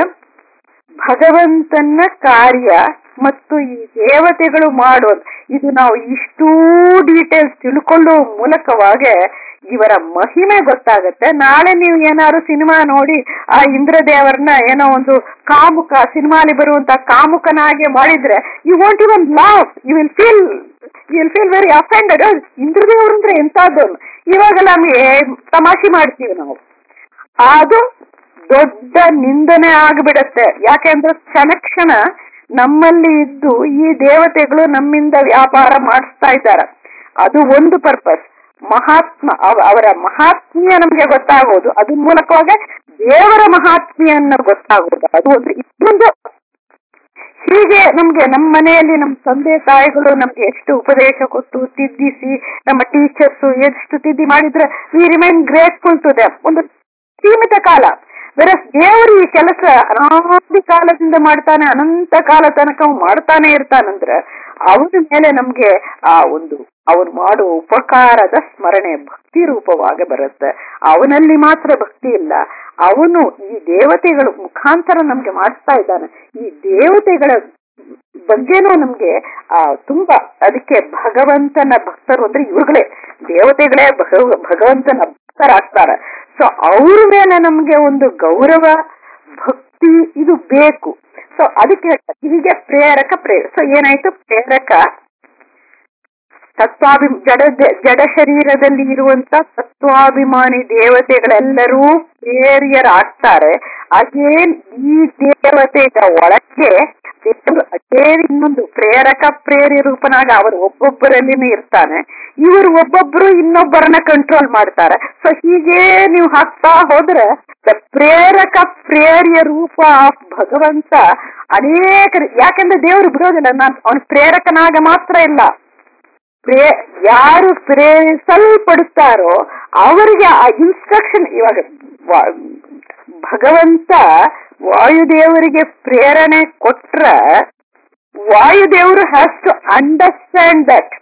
A: ಭಗವಂತನ ಕಾರ್ಯ ಮತ್ತು ಈ ದೇವತೆಗಳು ಮಾಡೋದು ಇದು ನಾವು ಇಷ್ಟೂ ಡೀಟೇಲ್ಸ್ ತಿಳ್ಕೊಳ್ಳುವ ಮೂಲಕವಾಗಿ ಇವರ ಮಹಿಮೆ ಗೊತ್ತಾಗತ್ತೆ ನಾಳೆ ನೀವು ಏನಾದ್ರು ಸಿನಿಮಾ ನೋಡಿ ಆ ಇಂದ್ರದೇವರನ್ನ ಏನೋ ಒಂದು ಕಾಮುಕ ಸಿನಿಮಾಲಿ ಬರುವಂತ ಕಾಮುಕನಾಗೆ ಮಾಡಿದ್ರೆ you want even love you will feel you will feel very offended ಇಂದ್ರದೇವರು ಅಂದ್ರೆ ಎಂತದ್ದು ಇವಾಗೆಲ್ಲ ತಮಾಷೆ ಮಾಡ್ತೀವಿ ನಾವು ಅದು ದೊಡ್ಡ ನಿಂದನೆ ಆಗ್ಬಿಡತ್ತೆ ಯಾಕೆಂದ್ರೆ ಕ್ಷಣ ಕ್ಷಣ ನಮ್ಮಲ್ಲಿ ಇದ್ದು ಈ ದೇವತೆಗಳು ನಮ್ಮಿಂದ ವ್ಯಾಪಾರ ಮಾಡಿಸ್ತಾ ಇದ್ದಾರೆ ಅದು ಒಂದು ಪರ್ಪಸ್ ಮಹಾತ್ಮ ಅವರ ಮಹಾತ್ಮ್ಯ ನಮ್ಗೆ ಗೊತ್ತಾಗೋದು ಅದ್ರ ಮೂಲಕವಾಗಿ ದೇವರ ಮಹಾತ್ಮ್ಯನ್ನ ಗೊತ್ತಾಗೋದು ಅದು ಒಂದು ಇನ್ನೊಂದು ಹೀಗೆ ನಮ್ಗೆ ನಮ್ಮ ಮನೆಯಲ್ಲಿ ನಮ್ಮ ತಂದೆ ತಾಯಿಗಳು ನಮ್ಗೆ ಎಷ್ಟು ಉಪದೇಶ ಕೊಟ್ಟು ತಿದ್ದಿಸಿ ನಮ್ಮ ಟೀಚರ್ಸ್ ಎಷ್ಟು ತಿದ್ದಿ ಮಾಡಿದ್ರೆ we remain grateful to them ಒಂದು ಸೀಮಿತ ಕಾಲ ಬೇರೆ ದೇವರು ಈ ಕೆಲಸ ಅನಾದಿ ಕಾಲದಿಂದ ಮಾಡ್ತಾನೆ ಅನಂತ ಕಾಲ ತನಕ ಮಾಡ್ತಾನೆ ಇರ್ತಾನಂದ್ರೆ ಅವನ ಮೇಲೆ ನಮ್ಗೆ ಆ ಒಂದು ಅವನು ಮಾಡುವ ಉಪಕಾರದ ಸ್ಮರಣೆ ಭಕ್ತಿ ರೂಪವಾಗಿ ಬರುತ್ತೆ ಅವನಲ್ಲಿ ಮಾತ್ರ ಭಕ್ತಿ ಇಲ್ಲ ಅವನು ಈ ದೇವತೆಗಳ ಮುಖಾಂತರ ನಮ್ಗೆ ಮಾಡಿಸ್ತಾ ಇದ್ದಾನೆ ಈ ದೇವತೆಗಳ ಬಗ್ಗೆನೂ ನಮ್ಗೆ ಆ ತುಂಬಾ ಅದಕ್ಕೆ ಭಗವಂತನ ಭಕ್ತರು ಅಂದ್ರೆ ಇವ್ರುಗಳೇ ದೇವತೆಗಳೇ ಭಗವಂತನ ಭಕ್ತರಾಗ್ತಾರೆ ಸೊ ಅವ್ರ ಮೇಲೆ ನಮ್ಗೆ ಒಂದು ಗೌರವ ಭಕ್ತಿ ಇದು ಬೇಕು ಸೊ ಅದಕ್ಕೆ ಹೀಗೆ ಪ್ರೇರಕ ಪ್ರೇರ ಸೊ ಏನಾಯ್ತು ಪ್ರೇರಕ ತತ್ವಾಭಿ ಜಡ ಜಡ ಶರೀರದಲ್ಲಿ ಇರುವಂತ ತತ್ವಾಭಿಮಾನಿ ದೇವತೆಗಳೆಲ್ಲರೂ ಪ್ರೇರಿಯರಾಗ್ತಾರೆ ಅಗೇನ್ ಈ ದೇವತೆಗಳ ಒಳಗೆ ದೇವರು ಅದೇ ಇನ್ನೊಂದು ಪ್ರೇರಕ ಪ್ರೇರಿ ರೂಪನಾಗ ಅವರು ಒಬ್ಬೊಬ್ಬರಲ್ಲಿನೇ ಇರ್ತಾನೆ ಇವರು ಒಬ್ಬೊಬ್ರು ಇನ್ನೊಬ್ಬರನ್ನ ಕಂಟ್ರೋಲ್ ಮಾಡ್ತಾರೆ ಸೊ ಹೀಗೆ ನೀವು ಹಾಕ್ತಾ ಹೋದ್ರೆ ದ ಪ್ರೇರಕ ಪ್ರೇರಿಯ ರೂಪ ಆಫ್ ಭಗವಂತ ಅನೇಕ ಯಾಕಂದ್ರೆ ದೇವರು ಬಿಡೋದಿಲ್ಲ ನಾನು ಅವನು ಪ್ರೇರಕನಾಗ ಮಾತ್ರ ಇಲ್ಲ ಪ್ರೇ ಯಾರು ಪ್ರೇರಿಸಲ್ಪಡುತ್ತಾರೋ ಅವರಿಗೆ ಆ ಇನ್ಸ್ಟ್ರಕ್ಷನ್ ಇವಾಗ ವಾ- ಭಗವಂತ ವಾಯುದೇವರಿಗೆ ಪ್ರೇರಣೆ ಕೊಟ್ರ ವಾಯುದೇವರು ಹ್ಯಾಸ್ ಟು ಅಂಡರ್ಸ್ಟ್ಯಾಂಡ್ ದಟ್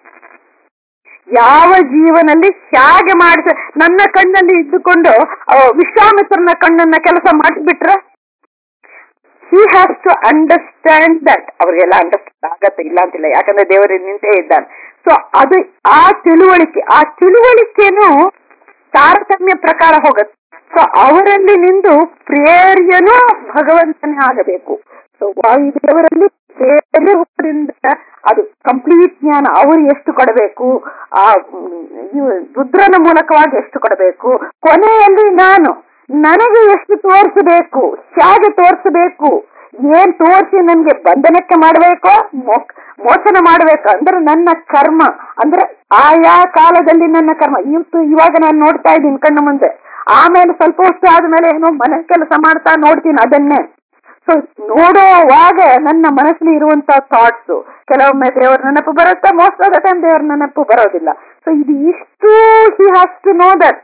A: ಯಾವ ಜೀವನಲ್ಲಿ ಹೇಗೆ ಮಾಡಿಸ ನನ್ನ ಕಣ್ಣಲ್ಲಿ ಇದ್ದುಕೊಂಡು ಆ, ವಿಶ್ವಾಮಿತ್ರನ ಕಣ್ಣನ್ನ ಕೆಲಸ ಮಾಡಿಬಿಟ್ರೆ he has to understand that ಅವ್ರಿಗೆಲ್ಲ ಅಂಡರ್ಸ್ಟ್ಯಾಂಡ್ ಆಗತ್ತೆ ಇಲ್ಲ ಅಂತಿಲ್ಲ ಯಾಕಂದ್ರೆ ದೇವರು ನಿಂತೇ ಇದ್ದಾನೆ ಸೊ ಅದು ಆ ತಿಳುವಳಿಕೆ ಆ ತಿಳುವಳಿಕೆನು ತಾರತಮ್ಯ ಪ್ರಕಾರ ಹೋಗುತ್ತೆ ಸೊ ಅವರಲ್ಲಿ ನಿಂದು ಪ್ರೇರ್ಯನೂ ಭಗವಂತನೇ ಆಗಬೇಕು ಸೊ ವಾಯುದೇವರಲ್ಲಿ ಪ್ರೇರ್ಯ ರೂಪದಿಂದ ಅದು ಕಂಪ್ಲೀಟ್ ಜ್ಞಾನ ಅವರು ಎಷ್ಟು ಕೊಡಬೇಕು ಆ ಮ್, ಇವ್ ರುದ್ರನ ಮೂಲಕವಾಗಿ ಎಷ್ಟು ಕೊಡಬೇಕು ಕೊನೆಯಲ್ಲಿ ನಾನು ನನಗೆ ಎಷ್ಟು ತೋರಿಸಬೇಕು ಹೇಗೆ ತೋರಿಸಬೇಕು ಏನ್ ತೋರಿಸಿ ನನ್ಗೆ ಬಂಧನಕ್ಕೆ ಮಾಡಬೇಕೋ ಮೋಕ್- ಮೋಚನ ಮಾಡಬೇಕು ಅಂದ್ರೆ ನನ್ನ ಕರ್ಮ ಅಂದ್ರೆ ಆಯಾ ಕಾಲದಲ್ಲಿ ನನ್ನ ಕರ್ಮ ಇವತ್ತು ಇವಾಗ ನಾನು ನೋಡ್ತಾ ಇದ್ದೀನಿ ಕಣ್ಣು ಮುಂದೆ ಆಮೇಲೆ ಸ್ವಲ್ಪ ವರ್ಷ ಆದ್ಮೇಲೆ ಏನೋ ಮನೆ ಕೆಲಸ ಮಾಡ್ತಾ ನೋಡ್ತೀನಿ ಅದನ್ನೇ ಸೊ ನೋಡುವಾಗ ನನ್ನ ಮನಸ್ಸಲ್ಲಿ ಇರುವಂತ ಥಾಟ್ಸ್ ಕೆಲವೊಮ್ಮೆ ದೇವರ ನೆನಪು ಬರುತ್ತೆ ಮೋಸ್ಟ್ ಆಫ್ ದ ಟೈಮ್ ದೇವರ ನೆನಪು ಬರೋದಿಲ್ಲ ಸೊ ಇದು ಇಷ್ಟು he has to know that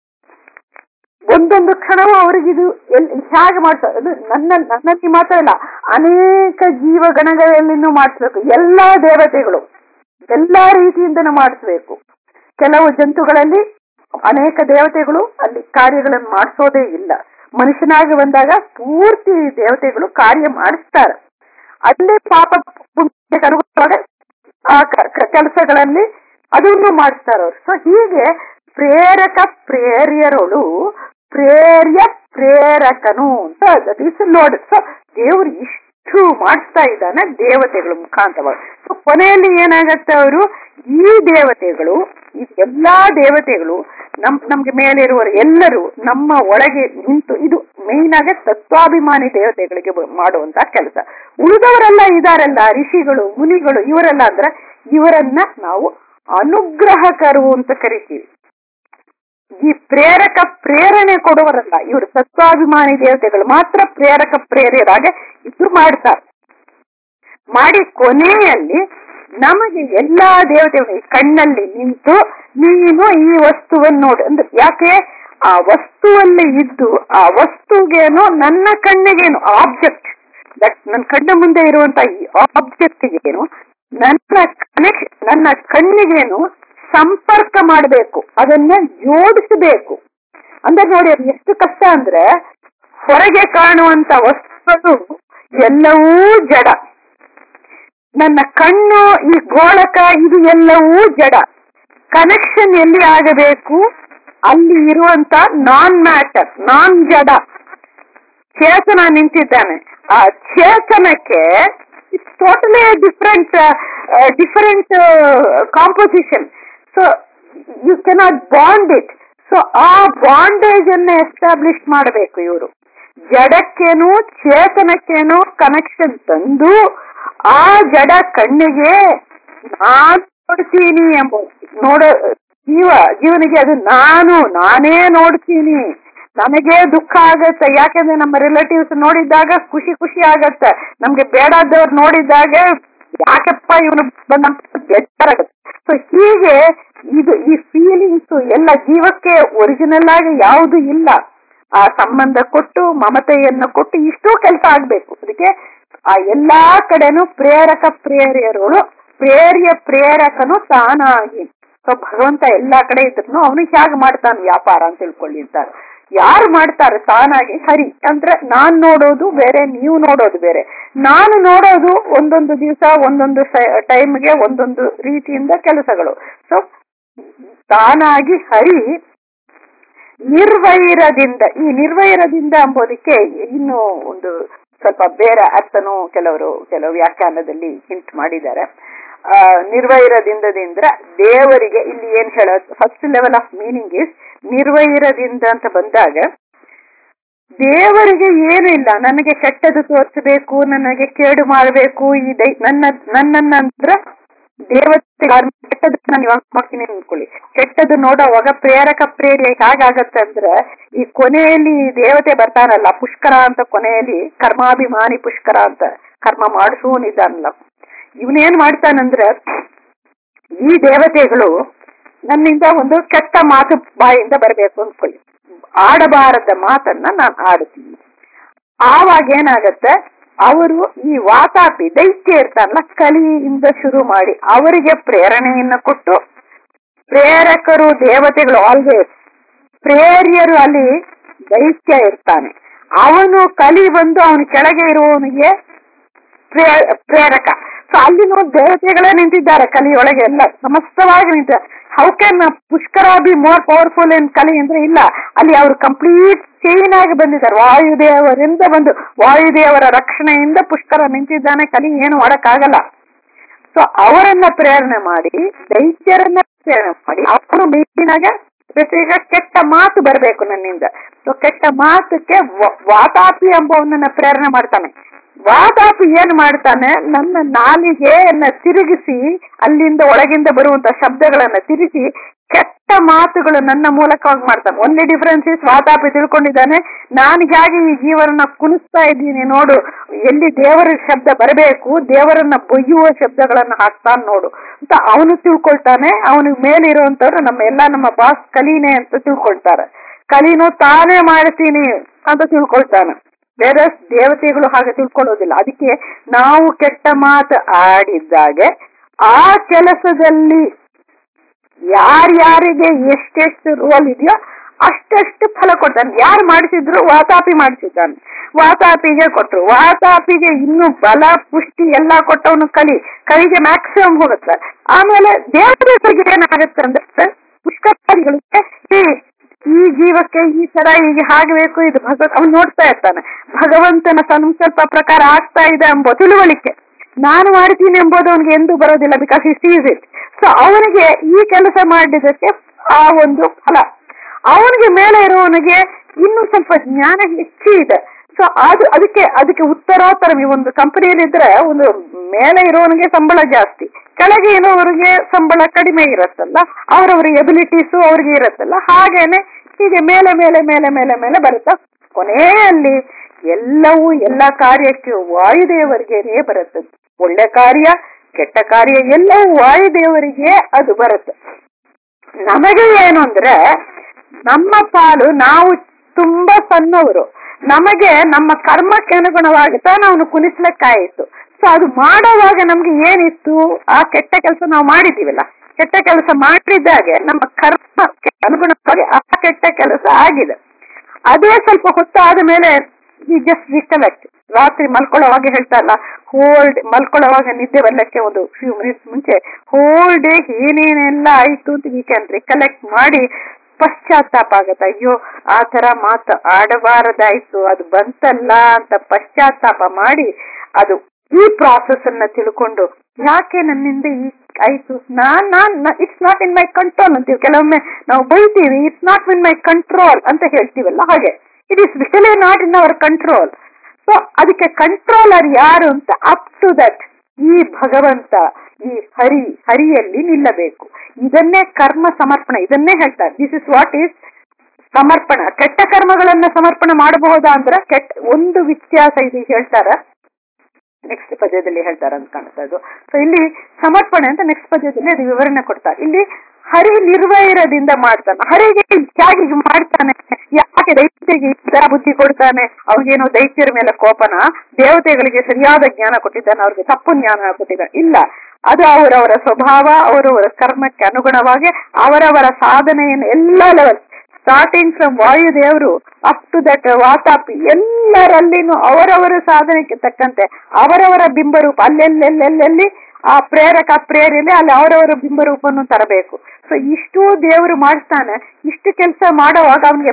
A: ಒಂದೊಂದು ಕ್ಷಣವೂ ಅವ್ರಿಗೆ ಇದು ಎಲ್ ಹೇಗೆ ಮಾಡ್ತಾರೆ ಅದು ನನ್ನ ನನ್ನಲ್ಲಿ ಮಾತ್ರ ಇಲ್ಲ ಅನೇಕ ಜೀವಗಣಗಳಲ್ಲಿನೂ ಮಾಡಿಸ್ಬೇಕು ಎಲ್ಲಾ ದೇವತೆಗಳು ಎಲ್ಲಾ ರೀತಿಯಿಂದನೂ ಮಾಡಿಸ್ಬೇಕು ಕೆಲವು ಜಂತುಗಳಲ್ಲಿ ಅನೇಕ ದೇವತೆಗಳು ಅಲ್ಲಿ ಕಾರ್ಯಗಳನ್ನು ಮಾಡಿಸೋದೇ ಇಲ್ಲ ಮನುಷ್ಯನಾಗಿ ಬಂದಾಗ ಪೂರ್ತಿ ದೇವತೆಗಳು ಕಾರ್ಯ ಮಾಡಿಸ್ತಾರೆ ಅಲ್ಲೇ ಪಾಪ ಪುಣ್ಯ ಕರುಗುವಾಗ ಆ ಕೆಲಸಗಳಲ್ಲಿ ಅದನ್ನು ಮಾಡಿಸ್ತಾರೆ ಅವ್ರು ಸೊ ಹೀಗೆ ಪ್ರೇರಕ ಪ್ರೇರ್ಯರಳು ಪ್ರೇರ್ಯ ಪ್ರೇರಕನು ಅಂತ ದಟ್ ನೋಡಿ ಸೊ ದೇವರು ಇಷ್ಟು ಮಾಡಿಸ್ತಾ ಇದ್ದಾನೆ ದೇವತೆಗಳ ಮುಖಾಂತರವಾಗಿ ಸೊ ಕೊನೆಯಲ್ಲಿ ಏನಾಗತ್ತೆ ಅವರು ಈ ದೇವತೆಗಳು ಈ ಎಲ್ಲಾ ದೇವತೆಗಳು ನಮ್ ನಮ್ಗೆ ಮೇಲಿರುವರು ಎಲ್ಲರೂ ನಮ್ಮ ಒಳಗೆ ನಿಂತು ಇದು ಮೇನ್ ಆಗಿ ತತ್ವಾಭಿಮಾನಿ ದೇವತೆಗಳಿಗೆ ಬ- ಮಾಡುವಂತ ಕೆಲಸ ಉಳಿದವರೆಲ್ಲ ಇದಾರಲ್ಲ ಋಷಿಗಳು ಮುನಿಗಳು ಇವರೆಲ್ಲ ಅಂದ್ರೆ ಇವರನ್ನ ನಾವು ಅನುಗ್ರಹಕರು ಅಂತ ಕರಿತೀವಿ ಈ ಪ್ರೇರಕ ಪ್ರೇರಣೆ ಕೊಡುವರಲ್ಲ ಇವರು ತತ್ವಾಭಿಮಾನಿ ದೇವತೆಗಳು ಮಾತ್ರ ಪ್ರೇರಕ ಪ್ರೇರಿಯರಾಗ ಇದು ಮಾಡ್ತಾರೆ ಮಾಡಿ ಕೊನೆಯಲ್ಲಿ ನಮಗೆ ಎಲ್ಲಾ ದೇವತೆಗಳು ಕಣ್ಣಲ್ಲಿ ನಿಂತು ನೀನು ಈ ವಸ್ತುವನ್ನು ನೋಡು ಅಂದ್ರೆ ಯಾಕೆ ಆ ವಸ್ತುವಲ್ಲಿ ಇದ್ದು ಆ ವಸ್ತುಗೇನು ನನ್ನ ಕಣ್ಣಿಗೇನು ಆಬ್ಜೆಕ್ಟ್ ದಟ್ ನನ್ನ ಕಣ್ಣ ಮುಂದೆ ಇರುವಂತ ಈ ಆಬ್ಜೆಕ್ಟ್ಗೇನು ನನ್ನ ಕನೆಕ್ಷನ್ ನನ್ನ ಕಣ್ಣಿಗೇನು ಸಂಪರ್ಕ ಮಾಡಬೇಕು ಅದನ್ನ ಜೋಡಿಸಬೇಕು ಅಂದ್ರೆ ನೋಡಿ ಅದು ಎಷ್ಟು ಕಷ್ಟ ಅಂದ್ರೆ ಹೊರಗೆ ಕಾಣುವಂತ ವಸ್ತುಗಳು ಎಲ್ಲವೂ ಜಡ ನನ್ನ ಕಣ್ಣು ಈ ಗೋಳಕ ಇದು ಎಲ್ಲವೂ ಜಡ ಕನೆಕ್ಷನ್ ಎಲ್ಲಿ ಆಗಬೇಕು ಅಲ್ಲಿ ಇರುವಂತ ನಾನ್ ಮ್ಯಾಟರ್ ನಾನ್ ಜಡ ಚೇತನ ನಿಂತಿದ್ದಾನೆ ಆ ಚೇತನಕ್ಕೆ it's totally different different composition so you cannot bond it so ಆ ಬಾಂಡೇಜ್ ಅನ್ನ ಎಸ್ಟಾಬ್ಲಿಷ್ ಮಾಡಬೇಕು ಇವರು ಜಡಕ್ಕೇನು ಚೇತನಕ್ಕೇನು ಕನೆಕ್ಷನ್ ತಂದು ಆ ಜಡ ಕಣ್ಣಿಗೆ ನಾನ್ ನೋಡ್ತೀನಿ ಎಂಬ ನೋಡ ಜೀವ ಜೀವನಿಗೆ ಅದು ನಾನು ನಾನೇ ನೋಡ್ತೀನಿ ನನಗೆ ದುಃಖ ಆಗತ್ತೆ ಯಾಕಂದ್ರೆ ನಮ್ಮ ರಿಲೇಟಿವ್ಸ್ ನೋಡಿದಾಗ ಖುಷಿ ಖುಷಿ ಆಗತ್ತೆ ನಮ್ಗೆ ಬೇಡಾದವ್ರು ನೋಡಿದಾಗ ಯಾಕಪ್ಪ ಇವನು ಬಂದ ಬೇಜಾರಾಗತ್ತೆ ಸೊ ಹೀಗೆ ಇದು ಈ ಫೀಲಿಂಗ್ಸ್ ಎಲ್ಲ ಜೀವಕ್ಕೆ ಒರಿಜಿನಲ್ ಆಗಿ ಯಾವುದು ಇಲ್ಲ ಆ ಸಂಬಂಧ ಕೊಟ್ಟು ಮಮತೆಯನ್ನು ಕೊಟ್ಟು ಇಷ್ಟೂ ಕೆಲಸ ಆಗ್ಬೇಕು ಅದಕ್ಕೆ ಆ ಎಲ್ಲಾ ಕಡೆನೂ ಪ್ರೇರಕ ಪ್ರೇರಿಯರುಗಳು ಪ್ರೇರ್ಯ ಪ್ರೇರಕನು ತಾನಾಗಿ ಸೊ ಭಗವಂತ ಎಲ್ಲಾ ಕಡೆ ಇದ್ರು ಅವನು ಹೇಗೆ ಮಾಡ್ತಾನೆ ವ್ಯಾಪಾರ ಅಂತ ತಿಳ್ಕೊಳ್ಳಿ ಅಂತಾರೆ ಯಾರು ಮಾಡ್ತಾರೆ ತಾನಾಗಿ ಹರಿ ಅಂದ್ರೆ ನಾನ್ ನೋಡೋದು ಬೇರೆ ನೀವು ನೋಡೋದು ಬೇರೆ ನಾನು ನೋಡೋದು ಒಂದೊಂದು ದಿವಸ ಒಂದೊಂದು ಟೈಮ್ಗೆ ಒಂದೊಂದು ರೀತಿಯಿಂದ ಕೆಲಸಗಳು ಸೊ ತಾನಾಗಿ ಹರಿ ನಿರ್ವೈರದಿಂದ ಈ ನಿರ್ವೈರದಿಂದ ಎಂಬುದಕ್ಕೆ ಇನ್ನು ಒಂದು ಸ್ವಲ್ಪ ಬೇರೆ ಅರ್ಥನು ಕೆಲವರು ಕೆಲವು ವ್ಯಾಖ್ಯಾನದಲ್ಲಿ ಹಿಂಟ್ ಮಾಡಿದ್ದಾರೆ ಆ ನಿರ್ವೈರದಿಂದದಿಂದ ದೇವರಿಗೆ ಇಲ್ಲಿ ಏನ್ ಹೇಳೋದು first level of meaning is ನಿರ್ವೈರದಿಂದ ಅಂತ ಬಂದಾಗ ದೇವರಿಗೆ ಏನು ಇಲ್ಲ ನನಗೆ ಕೆಟ್ಟದ್ದು ತೋರಿಸಬೇಕು ನನಗೆ ಕೇಡು ಮಾಡಬೇಕು ಈ ದೈ ನನ್ನ ನನ್ನನ್ನ ಅಂದ್ರೆ ದೇವತೆ ಕೆಟ್ಟದ್ದು ನಾನು ಇವಾಗ ಮಾಡ್ತೀನಿ ಅನ್ಕೊಳ್ಳಿ ಕೆಟ್ಟದ್ದು ನೋಡೋವಾಗ ಪ್ರೇರಕ ಪ್ರೇರಿ ಹೇಗಾಗತ್ತೆ ಅಂದ್ರೆ ಈ ಕೊನೆಯಲ್ಲಿ ದೇವತೆ ಬರ್ತಾನಲ್ಲ ಪುಷ್ಕರ ಅಂತ ಕೊನೆಯಲ್ಲಿ ಕರ್ಮಾಭಿಮಾನಿ ಪುಷ್ಕರ ಅಂತ ಕರ್ಮ ಮಾಡಿಸುವನಿದ್ದಾನಲ್ಲ ಇವನೇನ್ ಮಾಡ್ತಾನಂದ್ರೆ ಈ ದೇವತೆಗಳು ನನ್ನಿಂದ ಒಂದು ಕೆಟ್ಟ ಮಾತು ಬಾಯಿಂದ ಬರಬೇಕು ಅನ್ಕೊಳ್ಳಿ ಆಡಬಾರದ ಮಾತನ್ನ ನಾನು ಆಡುತ್ತೀನಿ ಆವಾಗ ಏನಾಗತ್ತೆ ಅವರು ಈ ವಾತಾಪಿ ದೈತ್ಯ ಇರ್ತಾರಲ್ಲ ಕಲಿಯಿಂದ ಶುರು ಮಾಡಿ ಅವರಿಗೆ ಪ್ರೇರಣೆಯನ್ನ ಕೊಟ್ಟು ಪ್ರೇರಕರು ದೇವತೆಗಳು ಆಲ್ವೇಸ್ ಪ್ರೇರ್ಯರು ಅಲ್ಲಿ ದೈತ್ಯ ಇರ್ತಾನೆ ಅವನು ಕಲಿ ಬಂದು ಅವನ ಕೆಳಗೆ ಇರುವವನಿಗೆ ಪ್ರೇರಕ ಸೊ ಅಲ್ಲಿ ನೋಡಿ ದೇವತೆಗಳೇ ನಿಂತಿದ್ದಾರೆ ಕಲಿಯೊಳಗೆ ಎಲ್ಲ ಸಮಸ್ತವಾಗಿ ನಿಂತ how can Pushkara be more powerful in Kali ಅಂದ್ರೆ ಇಲ್ಲ ಅಲ್ಲಿ ಅವರು ಕಂಪ್ಲೀಟ್ ಚೈನ್ ಆಗಿ ಬಂದಿದ್ದಾರೆ ವಾಯುದೇವರಿಂದ ಬಂದು ವಾಯುದೇವರ ರಕ್ಷಣೆಯಿಂದ ಪುಷ್ಕರ ನಿಂತಿದ್ದಾನೆ ಕಲಿ ಏನು ಮಾಡಕ್ಕಾಗಲ್ಲ ಸೊ ಅವರನ್ನ ಪ್ರೇರಣೆ ಮಾಡಿ ದೈತ್ಯರನ್ನ ಪ್ರೇರಣೆ ಮಾಡಿ ಅವರು ಮೀಟಿನಾಗ ಈಗ ಕೆಟ್ಟ ಮಾತು ಬರಬೇಕು ನನ್ನಿಂದ ಸೊ ಕೆಟ್ಟ ಮಾತಕ್ಕೆ ವಾತಾಪಿ ಎಂಬವನನ್ನ ಪ್ರೇರಣೆ ಮಾಡ್ತಾನೆ ವಾತಾಪಿ ಏನ್ ಮಾಡ್ತಾನೆ ನನ್ನ ನಾಲಿಗೆಯನ್ನ ತಿರುಗಿಸಿ ಅಲ್ಲಿಂದ ಒಳಗಿಂದ ಬರುವಂತ ಶಬ್ದಗಳನ್ನ ತಿರುಗಿ ಕೆಟ್ಟ ಮಾತುಗಳು ನನ್ನ ಮೂಲಕವಾಗಿ ಮಾಡ್ತಾನೆ ಒಂದೇ ಡಿಫರೆನ್ಸ್ ಇಸ್ ವಾತಾಪಿ ತಿಳ್ಕೊಂಡಿದ್ದಾನೆ ನಾನು ಹೇಗೆ ಈ ಜೀವನನ್ನ ಕುಣಿಸ್ತಾ ಇದ್ದೀನಿ ನೋಡು ಎಲ್ಲಿ ದೇವರ ಶಬ್ದ ಬರಬೇಕು ದೇವರನ್ನ ಬೊಯ್ಯುವ ಶಬ್ದಗಳನ್ನ ಹಾಕ್ತಾನೆ ನೋಡು ಅಂತ ಅವನು ತಿಳ್ಕೊಳ್ತಾನೆ ಅವನಿಗೆ ಮೇಲೆ ಇರುವಂತವ್ರು ನಮ್ಮ ಎಲ್ಲ ನಮ್ಮ ಬಾಸ್ ಕಲೀನೆ ಅಂತ ತಿಳ್ಕೊಳ್ತಾರೆ ಕಲೀನು ತಾನೇ ಮಾಡ್ತೀನಿ ಅಂತ ತಿಳ್ಕೊಳ್ತಾನೆ ಬೇರೆ ದೇವತೆಗಳು ಹಾಗೆ ತಿಳ್ಕೊಳ್ಳೋದಿಲ್ಲ ಅದಕ್ಕೆ ನಾವು ಕೆಟ್ಟ ಮಾತು ಆಡಿದ್ದಾಗೆ ಆ ಕೆಲಸದಲ್ಲಿ ಯಾರ್ಯಾರಿಗೆ ಎಷ್ಟೆಷ್ಟು ರೋಲ್ ಇದೆಯೋ ಅಷ್ಟೆಷ್ಟು ಫಲ ಕೊಡ್ತಾನೆ ಯಾರು ಮಾಡಿಸಿದ್ರು ವಾತಾಪಿ ಮಾಡಿಸಿದ್ದಾನೆ ವಾತಾಪಿಗೆ ಕೊಟ್ರು ವಾತಾಪಿಗೆ ಇನ್ನು ಬಲ ಪುಷ್ಟಿ ಎಲ್ಲಾ ಕೊಟ್ಟವನು ಕಲಿ ಕಲಿಗೆ ಮ್ಯಾಕ್ಸಿಮಮ್ ಹೋಗುತ್ತೆ ಆಮೇಲೆ ದೇವತೆಗಳಿಗೆ ಏನಾಗುತ್ತೆ ಅಂದ್ರೆ ಪುಷ್ಕರಿಗಳಿಗೆ ಈ ಜೀವಕ್ಕೆ ಈ ತರ ಈಗ ಆಗಬೇಕು ಇದು ಭಗವತ್ ಅವ್ನು ನೋಡ್ತಾ ಇರ್ತಾನೆ ಭಗವಂತನ ಸಂಕಲ್ಪ ಪ್ರಕಾರ ಆಗ್ತಾ ಇದೆ ಎಂಬ ತಿಳುವಳಿಕೆ ನಾನು ಮಾಡ್ತೀನಿ ಎಂಬುದು ಅವನಿಗೆ ಎಂದೂ ಬರೋದಿಲ್ಲ ಬಿಕಾಸ್ ಈ ಸೀಸ್ ಇಟ್ ಸೊ ಅವನಿಗೆ ಈ ಕೆಲಸ ಮಾಡಿದಕ್ಕೆ ಆ ಒಂದು ಫಲ ಅವನಿಗೆ ಮೇಲೆ ಇರುವವನಿಗೆ ಇನ್ನೂ ಸ್ವಲ್ಪ ಜ್ಞಾನ ಹೆಚ್ಚು ಇದೆ ಸೊ ಅದು ಅದಕ್ಕೆ ಅದಕ್ಕೆ ಉತ್ತರೋತ್ತರ ಈ ಒಂದು ಕಂಪನಿಯಲ್ಲಿ ಇದ್ರೆ ಒಂದು ಮೇಲೆ ಇರೋವನಿಗೆ ಸಂಬಳ ಜಾಸ್ತಿ ಕೆಳಗೆ ಇರೋವರಿಗೆ ಸಂಬಳ ಕಡಿಮೆ ಇರುತ್ತಲ್ಲ ಅವರವರ ಎಬಿಲಿಟೀಸು ಅವ್ರಿಗೆ ಇರುತ್ತಲ್ಲ ಹಾಗೇನೆ ಹೀಗೆ ಮೇಲೆ ಮೇಲೆ ಮೇಲೆ ಮೇಲೆ ಮೇಲೆ ಬರುತ್ತಾ ಕೊನೆಯಲ್ಲಿ ಎಲ್ಲವೂ ಎಲ್ಲ ಕಾರ್ಯಕ್ಕೆ ವಾಯುದೇವರಿಗೇನೆ ಬರುತ್ತೆ ಒಳ್ಳೆ ಕಾರ್ಯ ಕೆಟ್ಟ ಕಾರ್ಯ ಎಲ್ಲವೂ ವಾಯುದೇವರಿಗೆ ಅದು ಬರುತ್ತೆ ನಮಗೆ ಏನು ಅಂದ್ರೆ ನಮ್ಮ ಪಾಲು ನಾವು ತುಂಬಾ ಸಣ್ಣವರು ನಮಗೆ ನಮ್ಮ ಕರ್ಮಕ್ಕೆ ಅನುಗುಣವಾಗಿ ನಾವು ಕುಣಿಸ್ಲಿಕ್ಕಾಯಿತು ಸೊ ಅದು ಮಾಡುವಾಗ ನಮ್ಗೆ ಏನಿತ್ತು ಆ ಕೆಟ್ಟ ಕೆಲಸ ನಾವು ಮಾಡಿದೀವಲ್ಲ ಕೆಟ್ಟ ಕೆಲಸ ಮಾಡಿದ್ದಾಗೆ ನಮ್ಮ ಕರ್ಮಕ್ಕೆ ಅನುಗುಣವಾಗಿ ಆ ಕೆಟ್ಟ ಕೆಲಸ ಆಗಿದೆ ಅದೇ ಸ್ವಲ್ಪ ಹೊತ್ತಾದ ಮೇಲೆ ಈ ಜಸ್ಟ್ ರಿಕಲೆಕ್ಟ್ ರಾತ್ರಿ ಮಲ್ಕೊಳ್ಳೋವಾಗ ಹೇಳ್ತಾರಲ್ಲ ಹೋಲ್ ಡೇ ಮಲ್ಕೊಳ್ಳೋವಾಗ ನಿದ್ದೆ ಬರ್ಲಿಕ್ಕೆ ಒಂದು ಫ್ಯೂ ಮಿನಿಟ್ಸ್ ಮುಂಚೆ ಹೋಲ್ ಡೇ ಏನೇನೆಲ್ಲ ಆಯ್ತು ಅಂತ ವಿ ಕ್ಯಾನ್ ರಿಕಲೆಕ್ಟ್ ಮಾಡಿ ಪಶ್ಚಾತ್ತಾಪ ಆಗತ್ತೆ ಅಯ್ಯೋ ಆ ತರ ಮಾತು ಆಡಬಾರದಾಯ್ತು ಅದು ಬಂತಲ್ಲ ಅಂತ ಪಶ್ಚಾತ್ತಾಪ ಮಾಡಿ ಅದು ಈ ಪ್ರಾಸೆಸ್ ಅನ್ನ ತಿಳ್ಕೊಂಡು ಯಾಕೆ ನನ್ನಿಂದ ಈ ಆಯ್ತು ನಾನ್ ನಾನ್ it's not in my control ಅಂತೀವಿ ಕೆಲವೊಮ್ಮೆ ನಾವು ಬೈತೀವಿ it's not in my control ಅಂತ ಹೇಳ್ತೀವಲ್ಲ ಹಾಗೆ it is really not in our control so ಅದಕ್ಕೆ ಕಂಟ್ರೋಲರ್ ಯಾರು ಅಂತ ಅಪ್ ಟು ದಟ್ ಈ ಭಗವಂತ ಈ ಹರಿ ಹರಿಯಲ್ಲಿ ನಿಲ್ಲಬೇಕು ಇದನ್ನೇ ಕರ್ಮ ಸಮರ್ಪಣೆ ಇದನ್ನೇ ಹೇಳ್ತಾರೆ ದಿಸ್ ಇಸ್ ವಾಟ್ ಈಸ್ ಸಮರ್ಪಣ ಕೆಟ್ಟ ಕರ್ಮಗಳನ್ನ ಸಮರ್ಪಣೆ ಮಾಡಬಹುದಾ ಅಂದ್ರೆ ಕೆಟ್ಟ ಒಂದು ವ್ಯತ್ಯಾಸ ಇದು ಹೇಳ್ತಾರ ನೆಕ್ಸ್ಟ್ ಪದ್ಯದಲ್ಲಿ ಹೇಳ್ತಾರೆ ಅಂತ ಕಾಣುತ್ತೆ ಅದು ಸೊ ಇಲ್ಲಿ ಸಮರ್ಪಣೆ ಅಂತ ನೆಕ್ಸ್ಟ್ ಪದ್ಯದಲ್ಲಿ ಅದು ವಿವರಣೆ ಕೊಡ್ತಾರೆ ಇಲ್ಲಿ ಹರಿ ನಿರ್ವೈರದಿಂದ ಮಾಡ್ತಾನೆ ಹರಿಗೆ ಹೇಗೆ ಮಾಡ್ತಾನೆ ಯಾಕೆ ದೈತ್ಯಗೆ ಈ ತರ ಬುದ್ಧಿ ಕೊಡ್ತಾನೆ ಅವ್ರಿಗೇನೋ ದೈತ್ಯರ ಮೇಲೆ ಕೋಪನ ದೇವತೆಗಳಿಗೆ ಸರಿಯಾದ ಜ್ಞಾನ ಕೊಟ್ಟಿದ್ದಾನೆ ಅವ್ರಿಗೆ ತಪ್ಪು ಜ್ಞಾನ ಕೊಟ್ಟಿದ್ದಾನೆ ಇಲ್ಲ ಅದು ಅವರವರ ಸ್ವಭಾವ ಅವರವರ ಕರ್ಮಕ್ಕೆ ಅನುಗುಣವಾಗಿ ಅವರವರ ಸಾಧನೆಯನ್ನು ಎಲ್ಲ ಲೆವೆಲ್ ಸ್ಟಾರ್ಟಿಂಗ್ ಫ್ರಮ್ ವಾಯುದೇವರು ಅಪ್ ಟು ದಟ್ ವಾತಾಪಿ ಎಲ್ಲರಲ್ಲಿನೂ ಅವರವರ ಸಾಧನೆಗೆ ತಕ್ಕಂತೆ ಅವರವರ ಬಿಂಬರೂಪ ಅಲ್ಲೆಲ್ಲೆಲ್ಲೆಲ್ಲಿ ಆ ಪ್ರೇರಕ ಪ್ರೇರಿಯಲ್ಲಿ ಅಲ್ಲಿ ಅವರವರ ಬಿಂಬರೂಪವನ್ನು ತರಬೇಕು ಸೊ ಇಷ್ಟು ದೇವರು ಮಾಡಿಸ್ತಾನೆ ಇಷ್ಟು ಕೆಲಸ ಮಾಡುವಾಗ ಅವನಿಗೆ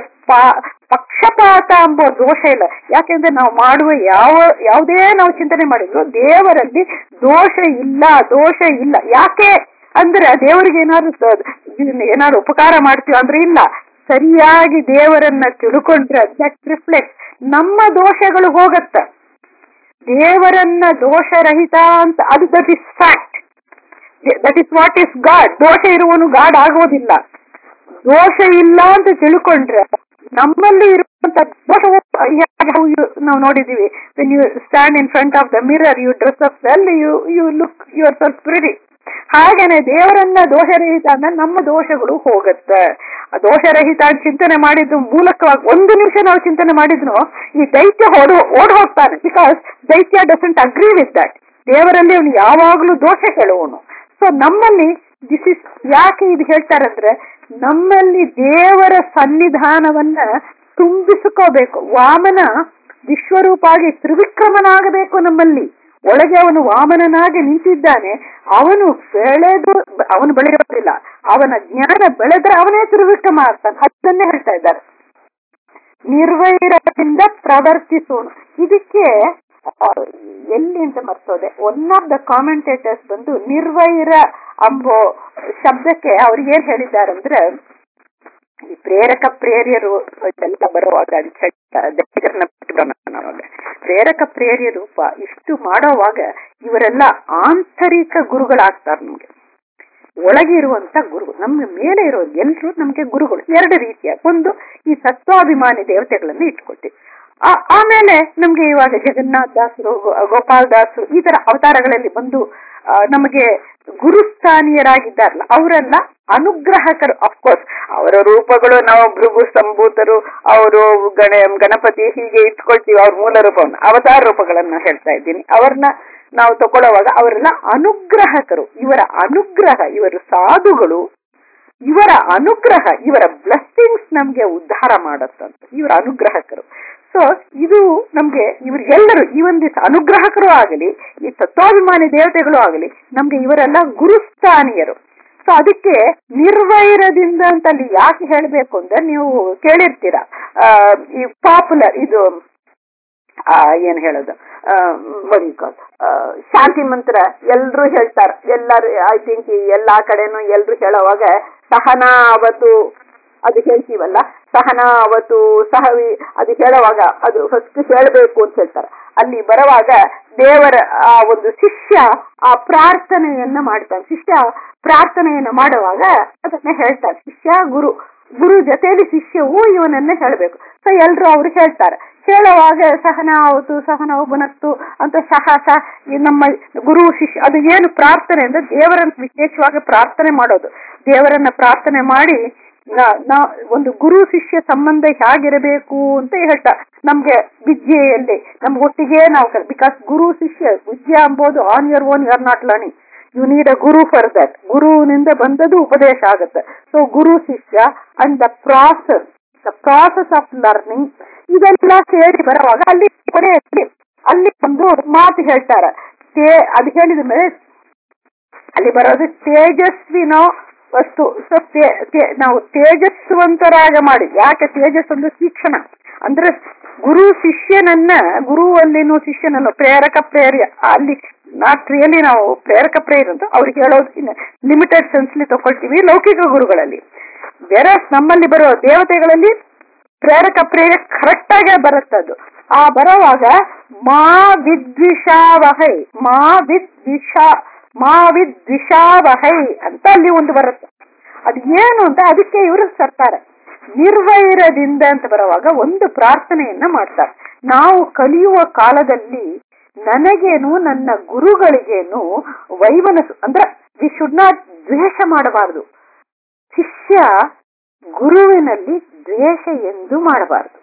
A: ಪಕ್ಷಪಾತ ಎಂಬ ದೋಷ ಇಲ್ಲ ಯಾಕೆಂದ್ರೆ ನಾವು ಮಾಡುವ ಯಾವ ಯಾವುದೇ ನಾವು ಚಿಂತನೆ ಮಾಡಿದ್ರು ದೇವರಲ್ಲಿ ದೋಷ ಇಲ್ಲ ದೋಷ ಇಲ್ಲ ಯಾಕೆ ಅಂದ್ರೆ ದೇವರಿಗೆ ಏನಾದ್ರು ಏನಾದ್ರು ಉಪಕಾರ ಮಾಡ್ತೀವಿ ಅಂದ್ರೆ ಇಲ್ಲ ಸರಿಯಾಗಿ ದೇವರನ್ನ ತಿಳ್ಕೊಂಡ್ರೆ ದಟ್ ರಿಫ್ಲೆಕ್ಟ್ ನಮ್ಮ ದೋಷಗಳು ಹೋಗತ್ತ ದೇವರನ್ನ ದೋಷರಹಿತ ಅಂತ ಅದು that is fact that is what is God ದೋಷ ಇರುವನು ಗಾಡ್ ಆಗೋದಿಲ್ಲ ದೋಷ ಇಲ್ಲ ಅಂತ ತಿಳ್ಕೊಂಡ್ರೆ ನಮ್ಮಲ್ಲಿ ಇರುವಂತ ದೋಷ ನಾವು ನೋಡಿದೀವಿ when you stand in front of the mirror you dress up well you you look yourself pretty ಹಾಗೇನೆ ದೇವರನ್ನ ದೋಷರಹಿತ ಅಂದ್ರೆ ನಮ್ಮ ದೋಷಗಳು ಹೋಗುತ್ತೆ ಆ ದೋಷರಹಿತ ಅಂತ ಚಿಂತನೆ ಮಾಡಿದ್ದು ಮೂಲಕವಾಗಿ ಒಂದು ನಿಮಿಷ ನಾವು ಚಿಂತನೆ ಮಾಡಿದ್ನು ಈ ದೈತ್ಯ ಓಡು ಓಡ್ ಹೋಗ್ತಾನೆ ಬಿಕಾಸ್ ದೈತ್ಯ ಡಸಂಟ್ ಅಗ್ರಿ ವಿತ್ ದಟ್ ದೇವರಲ್ಲಿ ಅವನು ಯಾವಾಗ್ಲೂ ದೋಷ ಹೇಳುವನು ಸೊ ನಮ್ಮಲ್ಲಿ ದಿಸ್ ಇಸ್ ಯಾಕೆ ಇದು ಹೇಳ್ತಾರಂದ್ರೆ ನಮ್ಮಲ್ಲಿ ದೇವರ ಸನ್ನಿಧಾನವನ್ನ ತುಂಬಿಸಿಕೋಬೇಕು ವಾಮನ ವಿಶ್ವರೂಪಾಗಿ ತ್ರಿವಿಕ್ರಮನಾಗಬೇಕು ನಮ್ಮಲ್ಲಿ ಒಳಗೆ ಅವನು ವಾಮನನಾಗಿ ನಿಂತಿದ್ದಾನೆ ಅವನು ಬೆಳೆದು ಅವನು ಬೆಳೆಯೋದಿಲ್ಲ ಅವನ ಜ್ಞಾನ ಬೆಳೆದ್ರೆ ಅವನೇ ತ್ರಿವಿಕ್ರಮ ಆಗ್ತಾನೆ ಅದನ್ನೇ ಹೇಳ್ತಾ ಇದ್ದಾರೆ ನಿರ್ವೈರದಿಂದ ಪ್ರವರ್ತಿಸೋಣ ಇದಕ್ಕೆ ಎಲ್ಲಿ ಅಂತ ಮರ್ತೋದೆ ಒನ್ ಆಫ್ ದ ಕಾಮೆಂಟೇಟರ್ಸ್ ಬಂದು ನಿರ್ವೈರ ಅಂಬೋ ಶಬ್ದಕ್ಕೆ ಅವ್ರು ಏನ್ ಹೇಳಿದ್ದಾರಂದ್ರೆ ಈ ಪ್ರೇರಕ ಪ್ರೇರ್ಯರು ಎಲ್ಲ ಬರುವಾಗ ಪ್ರೇರಕ ಪ್ರೇರ್ಯ ರೂಪ ಇಷ್ಟು ಮಾಡೋವಾಗ ಇವರೆಲ್ಲ ಆಂತರಿಕ ಗುರುಗಳಾಗ್ತಾರೆ ನಮ್ಗೆ ಒಳಗೆ ಇರುವಂತ ಗುರು ನಮ್ಮ ಮೇಲೆ ಇರೋ ಎಲ್ಲರೂ ನಮ್ಗೆ ಗುರುಗಳು ಎರಡು ರೀತಿಯ ಒಂದು ಈ ಸತ್ವಾಭಿಮಾನಿ ದೇವತೆಗಳನ್ನು ಇಟ್ಕೊಳ್ತೀವಿ ಆಮೇಲೆ ನಮ್ಗೆ ಇವಾಗ ಜಗನ್ನಾಥ್ ದಾಸರು ಗೋಪಾಲ್ ದಾಸರು ಈ ತರ ಅವತಾರಗಳಲ್ಲಿ ಬಂದು ನಮಗೆ ಗುರುಸ್ಥಾನೀಯರಾಗಿದ್ದಾರಲ್ಲ ಅವರೆಲ್ಲ ಅನುಗ್ರಹಕರು ಅಫ್ಕೋರ್ಸ್ ಅವರ ರೂಪಗಳು ನಾವು ಭೃಗು ಸಂಭೂತರು ಅವರು ಗಣ ಗಣಪತಿ ಹೀಗೆ ಇಟ್ಕೊಳ್ತೀವಿ ಅವ್ರ ಮೂಲ ರೂಪವನ್ನು ಅವತಾರ ರೂಪಗಳನ್ನ ಹೇಳ್ತಾ ಇದ್ದೀನಿ ಅವ್ರನ್ನ ನಾವು ತಗೊಳ್ಳುವಾಗ ಅವರೆಲ್ಲ ಅನುಗ್ರಹಕರು ಇವರ ಅನುಗ್ರಹ ಇವರು ಸಾಧುಗಳು ಇವರ ಅನುಗ್ರಹ ಇವರ ಬ್ಲೆಸ್ಸಿಂಗ್ಸ್ ನಮ್ಗೆ ಉದ್ಧಾರ ಮಾಡತ್ತಂತ ಇವರ ಅನುಗ್ರಹಕರು ಸೊ ಇದು ನಮ್ಗೆ ಇವ್ರಿಗೆಲ್ಲರೂ ಈ ಒಂದು ಅನುಗ್ರಹಕರು ಆಗಲಿ ಈ ತತ್ವಾಭಿಮಾನಿ ದೇವತೆಗಳು ಆಗಲಿ ನಮ್ಗೆ ಇವರೆಲ್ಲ ಗುರುಸ್ಥಾನೀಯರು ಸೊ ಅದಕ್ಕೆ ನಿರ್ವೈರದಿಂದ ಅಂತ ಅಲ್ಲಿ ಯಾಕೆ ಹೇಳ್ಬೇಕು ಅಂದ್ರೆ ನೀವು ಕೇಳಿರ್ತೀರ ಈ ಪಾಪ್ಯುಲರ್ ಇದು ಏನ್ ಹೇಳೋದು ಶಾಂತಿ ಮಂತ್ರ ಎಲ್ರು ಹೇಳ್ತಾರ ಎಲ್ಲರೂ ಐ ಥಿಂಕ್ ಎಲ್ಲಾ ಕಡೆನೂ ಎಲ್ರು ಹೇಳೋವಾಗ ಸಹನಾ ಅವತ್ತು ಅದು ಹೇಳ್ತೀವಲ್ಲ ಸಹನ ಅವತ್ತು ಸಹವಿ ಅದು ಹೇಳುವಾಗ ಅದು ಫಸ್ಟ್ ಹೇಳಬೇಕು ಅಂತ ಹೇಳ್ತಾರೆ ಅಲ್ಲಿ ಬರುವಾಗ ದೇವರ ಆ ಒಂದು ಶಿಷ್ಯ ಆ ಪ್ರಾರ್ಥನೆಯನ್ನ ಮಾಡ್ತಾನೆ ಶಿಷ್ಯ ಪ್ರಾರ್ಥನೆಯನ್ನ ಮಾಡುವಾಗ ಅದನ್ನ ಹೇಳ್ತಾರೆ ಶಿಷ್ಯ ಗುರು ಗುರು ಜೊತೆಯಲ್ಲಿ ಶಿಷ್ಯವು ಇವನನ್ನ ಹೇಳಬೇಕು ಸೊ ಎಲ್ರು ಅವ್ರು ಹೇಳ್ತಾರೆ ಹೇಳುವಾಗ ಸಹನ ಅವತು ಸಹನ ಬುನತ್ತು ಅಂತ ಸಹ ಸಹ ನಮ್ಮ ಗುರು ಶಿಷ್ಯ ಅದು ಏನು ಪ್ರಾರ್ಥನೆ ಅಂದ್ರೆ ದೇವರನ್ನ ವಿಶೇಷವಾಗಿ ಪ್ರಾರ್ಥನೆ ಮಾಡೋದು ದೇವರನ್ನ ಪ್ರಾರ್ಥನೆ ಮಾಡಿ ನಾ ಒಂದು ಗುರು ಶಿಷ್ಯ ಸಂಬಂಧ ಹೇಗಿರಬೇಕು ಅಂತ ಹೇಳ್ತಾ ನಮ್ಗೆ ವಿದ್ಯೆಯಲ್ಲಿ ನಮ್ಗೆ ಒಟ್ಟಿಗೆ ನಾವು ಬಿಕಾಸ್ ಗುರು ಶಿಷ್ಯ ವಿದ್ಯೆ ಅಂಬೋದು on your own you are not learning you need a guru for that ಗುರುವಿನಿಂದ ಬಂದದ್ದು ಉಪದೇಶ ಆಗುತ್ತೆ so guru shishya and the process the process of learning ಇದೆಲ್ಲ ಸೇರಿ ಬರುವಾಗ ಅಲ್ಲಿ ಕೊನೆಯಲ್ಲಿ ಅಲ್ಲಿ ಒಂದು ಮಾತು ಹೇಳ್ತಾರೆ ಅದು ಹೇಳಿದ ಮೇಲೆ ಅಲ್ಲಿ ಬರೋದು ತೇಜಸ್ವಿನೋ ವಸ್ತು ಸೊ ನಾವು ತೇಜಸ್ವಂತರಾಗ ಮಾಡಿ ಯಾಕೆ ತೇಜಸ್ ಒಂದು ಶಿಕ್ಷಣ ಅಂದ್ರೆ ಗುರು ಶಿಷ್ಯನನ್ನ ಗುರುವಲ್ಲಿನೂ ಶಿಷ್ಯನನ್ನು ಪ್ರೇರಕ ಪ್ರೇರ್ಯ ಅಲ್ಲಿ ನಾಟ್ ರಿಯಲಿ ನಾವು ಪ್ರೇರಕ ಪ್ರೇರ್ ಅಂತ ಅವ್ರಿಗೆ ಹೇಳೋದು ಲಿಮಿಟೆಡ್ ಸೆನ್ಸ್ಲಿ ತಗೊಳ್ತೀವಿ ಲೌಕಿಕ ಗುರುಗಳಲ್ಲಿ ಬೇರೆ ನಮ್ಮಲ್ಲಿ ಬರೋ ದೇವತೆಗಳಲ್ಲಿ ಪ್ರೇರಕ ಪ್ರೇಯ ಕರೆಕ್ಟ್ ಆಗೇ ಬರುತ್ತದು ಆ ಬರೋವಾಗ ಮಾ ವಿದ್ವಿಷಾವಹೈ ಮಾ ವಿದ್ವಿಷಾ ಮಾ ವಿದ್ವಿಷಾವಹೈ ಅಂತ ಅಲ್ಲಿ ಒಂದು ಬರುತ್ತೆ ಅದು ಏನು ಅಂತ ಅದಕ್ಕೆ ಇವರು ಸರ್ತಾರೆ ನಿರ್ವೈರದಿಂದ ಅಂತ ಬರುವಾಗ ಒಂದು ಪ್ರಾರ್ಥನೆಯನ್ನ ಮಾಡ್ತಾರೆ ನಾವು ಕಲಿಯುವ ಕಾಲದಲ್ಲಿ ನನಗೇನು ನನ್ನ ಗುರುಗಳಿಗೇನು ವೈಮನಸ್ಸು ಅಂದ್ರೆ ವಿ ಶುಡ್ ನಾಟ್ ದ್ವೇಷ ಮಾಡಬಾರದು ಶಿಷ್ಯ ಗುರುವಿನಲ್ಲಿ ದ್ವೇಷ ಎಂದು ಮಾಡಬಾರದು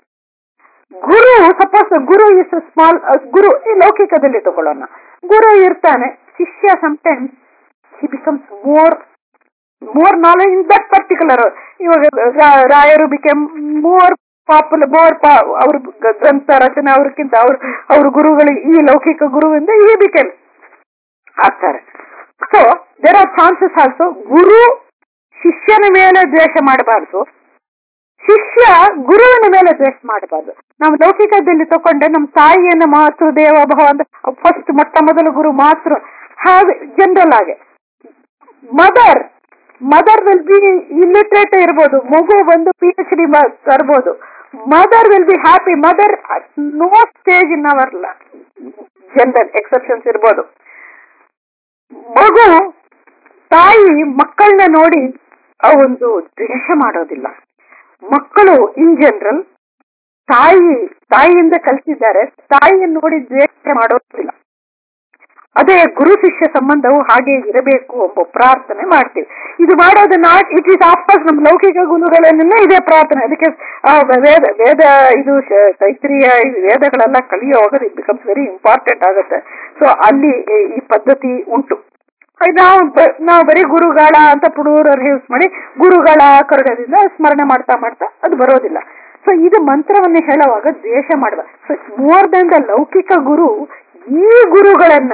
A: ಗುರು suppose guru is small guru ಈ ಲೌಕಿಕದಲ್ಲಿ ತಗೊಳ್ಳೋಣ ಗುರು ಇರ್ತಾನೆ ಶಿಷ್ಯ sometimes he becomes more more knowledge in that particular ಇವಾಗ ರಾಯರು ಬಿಕೆಮ್ ಮೋರ್ ಪಾಪ್ಯುಲರ್ ಮೋರ್ ಅವ್ರ ಗ್ರಂಥ ರಚನೆ ಅವ್ರಕ್ಕಿಂತ ಅವ್ರ ಅವ್ರ ಗುರುಗಳಿಗೆ ಈ ಲೌಕಿಕ ಗುರುವಿಂದ ಈ ಬಿಕೆಮ್ ಆಗ್ತಾರೆ so there are chances also ಗುರು ಶಿಷ್ಯನ ಮೇಲೆ ದ್ವೇಷ ಮಾಡಬಾರ್ದು ಶಿಷ್ಯ ಗುರುವಿನ ಮೇಲೆ ದ್ವೇಷ ಮಾಡಬಾರ್ದು ನಾವು ಲೌಕಿಕದಲ್ಲಿ ತಕೊಂಡೆ ನಮ್ಮ ತಾಯಿಯನ್ನ ಮಾತೃ ದೇವಭವ ಅಂತ ಫಸ್ಟ್ ಮೊಟ್ಟ ಮೊದಲು ಗುರು ಮಾತೃ ಹಾಗೆ ಜನರಲ್ ಆಗಿ mother mother will be illiterate ಇರ್ಬೋದು ಮಗು ಬಂದು ಪಿ ಎಚ್ ಡಿ ತರ್ಬೋದು mother will be happy mother no stage in our general exceptions ಇರ್ಬೋದು ಮಗು ತಾಯಿ ಮಕ್ಕಳನ್ನ ನೋಡಿ ಆ ಒಂದು ದ್ವೇಷ ಮಾಡೋದಿಲ್ಲ ಮಕ್ಕಳು ಇನ್ ಜನರಲ್ ತಾಯಿ ತಾಯಿಯಿಂದ ಕಲಿಸಿದ್ದಾರೆ ತಾಯಿಯನ್ನು ನೋಡಿ ದ್ವೇಷ ಮಾಡೋದಿಲ್ಲ ಅದೇ ಗುರು ಶಿಷ್ಯ ಸಂಬಂಧವು ಹಾಗೆ ಇರಬೇಕು ಎಂಬ ಪ್ರಾರ್ಥನೆ ಮಾಡ್ತೀವಿ ಇದು ಮಾಡೋದನ್ನ ಇಟ್ ಈಸ್ ಆಫ್ಕೋರ್ಸ್ ನಮ್ಮ ಲೌಕಿಕ ಗುರುಗಳನ್ನೆಲ್ಲ ಇದೇ ಪ್ರಾರ್ಥನೆ ಅದಕ್ಕೆ ಆ, ವೇದ ವೇದ ಇದು ಶ- ತೈತ್ರಿಯ ಈ ವೇದಗಳೆಲ್ಲ ಕಲಿಯುವಾಗ ಇಟ್ ಬಿಕಮ್ಸ್ ವೆರಿ ಇಂಪಾರ್ಟೆಂಟ್ ಆಗುತ್ತೆ ಸೊ ಅಲ್ಲಿ ಈ- ಈ ಪದ್ಧತಿ ಉಂಟು ಹಾಗೆ ನಾವು ಬ- ನಾವು ಬರೀ ಗುರುಗಳ ಅಂತ ಪುಡೂರವ್ರು ಯೂಸ್ ಮಾಡಿ ಗುರುಗಳ ಕರಗದಿಂದ ಸ್ಮರಣೆ ಮಾಡ್ತಾ ಮಾಡ್ತಾ ಅದು ಬರೋದಿಲ್ಲ ಸೊ ಇದು ಮಂತ್ರವನ್ನು ಹೇಳುವಾಗ ದ್ವೇಷ ಮಾಡುವ ಸೊ ಮೋರ್ ದನ್ ದ ಲೌಕಿಕ ಗುರು ಈ ಗುರುಗಳನ್ನ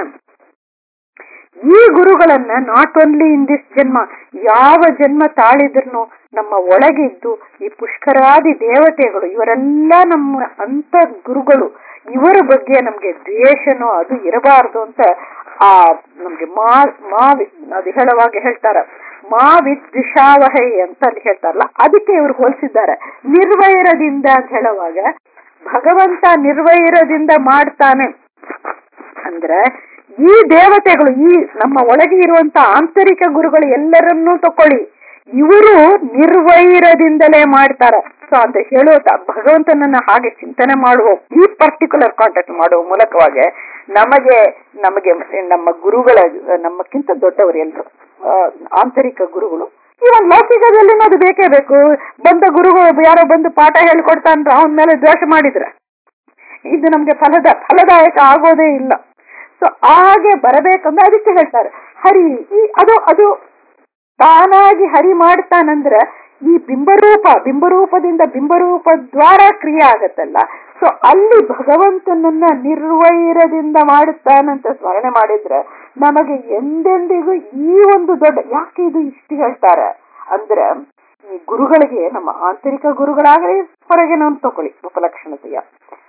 A: ಈ ಗುರುಗಳನ್ನ ನಾಟ್ ಓನ್ಲಿ ಇನ್ ದಿಸ್ ಜನ್ಮ ಯಾವ ಜನ್ಮ ತಾಳಿದ್ರು ನಮ್ಮ ಒಳಗಿದ್ದು ಈ ಪುಷ್ಕರಾದಿ ದೇವತೆಗಳು ಇವರೆಲ್ಲ ನಮ್ಮ ಅಂತ ಗುರುಗಳು ಇವರ ಬಗ್ಗೆ ನಮ್ಗೆ ದ್ವೇಷನೋ ಅದು ಇರಬಾರದು ಅಂತ ಆ ನಮ್ಗೆ ಮಾ ಮಾವಿ ಅದು ಹೇಳುವಾಗ ಹೇಳ್ತಾರ ಮಾ ವಿದ್ವಿಷಾವಹೈ ಅಂತ ಅಲ್ಲಿ ಹೇಳ್ತಾರಲ್ಲ ಅದಕ್ಕೆ ಇವ್ರು ಹೋಲಿಸಿದ್ದಾರೆ ನಿರ್ವೈರದಿಂದ ಅಂತ ಹೇಳುವಾಗ ಭಗವಂತ ನಿರ್ವೈರದಿಂದ ಮಾಡ್ತಾನೆ ಅಂದ್ರೆ ಈ ದೇವತೆಗಳು ಈ ನಮ್ಮ ಒಳಗೆ ಇರುವಂತ ಆಂತರಿಕ ಗುರುಗಳು ಎಲ್ಲರನ್ನೂ ತಕೊಳ್ಳಿ ಇವರು ನಿರ್ವೈರದಿಂದಲೇ ಮಾಡ್ತಾರೆ ಸೊ ಅಂತ ಹೇಳುವ ತ- ಭಗವಂತನನ್ನ ಹಾಗೆ ಚಿಂತನೆ ಮಾಡುವ ಈ ಪರ್ಟಿಕ್ಯುಲರ್ ಕಾಂಟ್ಯಾಕ್ಟ್ ಮಾಡುವ ಮೂಲಕವಾಗಿ ನಮಗೆ ನಮಗೆ ನಮ್ಮ ಗುರುಗಳ ನಮ್ಮಕ್ಕಿಂತ ದೊಡ್ಡವರು ಎಲ್ಲರು ಆಂತರಿಕ ಗುರುಗಳು ಇವನ್ ಲೌಕಿಕದಲ್ಲಿ ಅದು ಬೇಕೇ ಬೇಕು ಬಂದ ಗುರುಗಳು ಯಾರೋ ಬಂದು ಪಾಠ ಹೇಳ್ಕೊಡ್ತಾನ್ರ ಅವನ ಮೇಲೆ ದ್ವೇಷ ಮಾಡಿದ್ರೆ ಇದು ನಮ್ಗೆ ಫಲದ ಫಲದಾಯಕ ಆಗೋದೇ ಇಲ್ಲ ಸೊ ಹಾಗೆ ಬರಬೇಕಂದ್ರೆ ಅದಕ್ಕೆ ಹೇಳ್ತಾರೆ ಹರಿ ಈ ಅದು ಅದು ತಾನಾಗಿ ಹರಿ ಮಾಡ್ತಾನಂದ್ರೆ ಈ ಬಿಂಬರೂಪ ಬಿಂಬರೂಪದಿಂದ ಬಿಂಬರೂಪ ದ್ವಾರ ಕ್ರಿಯೆ ಆಗತ್ತಲ್ಲ ಸೊ ಅಲ್ಲಿ ಭಗವಂತನನ್ನ ನಿರ್ವೈರದಿಂದ ಮಾಡುತ್ತಾನಂತ ಸ್ಮರಣೆ ಮಾಡಿದ್ರೆ ನಮಗೆ ಎಂದೆಂದಿಗೂ ಈ ಒಂದು ದೊಡ್ಡ ಯಾಕೆ ಇದು ಇಷ್ಟು ಹೇಳ್ತಾರೆ ಅಂದ್ರೆ ಈ ಗುರುಗಳಿಗೆ ನಮ್ಮ ಆಂತರಿಕ ಗುರುಗಳಾಗಲಿ ಹೊರಗೆ ನಾವು ತಗೊಳ್ಳಿ ಉಪಲಕ್ಷಣತೆಯ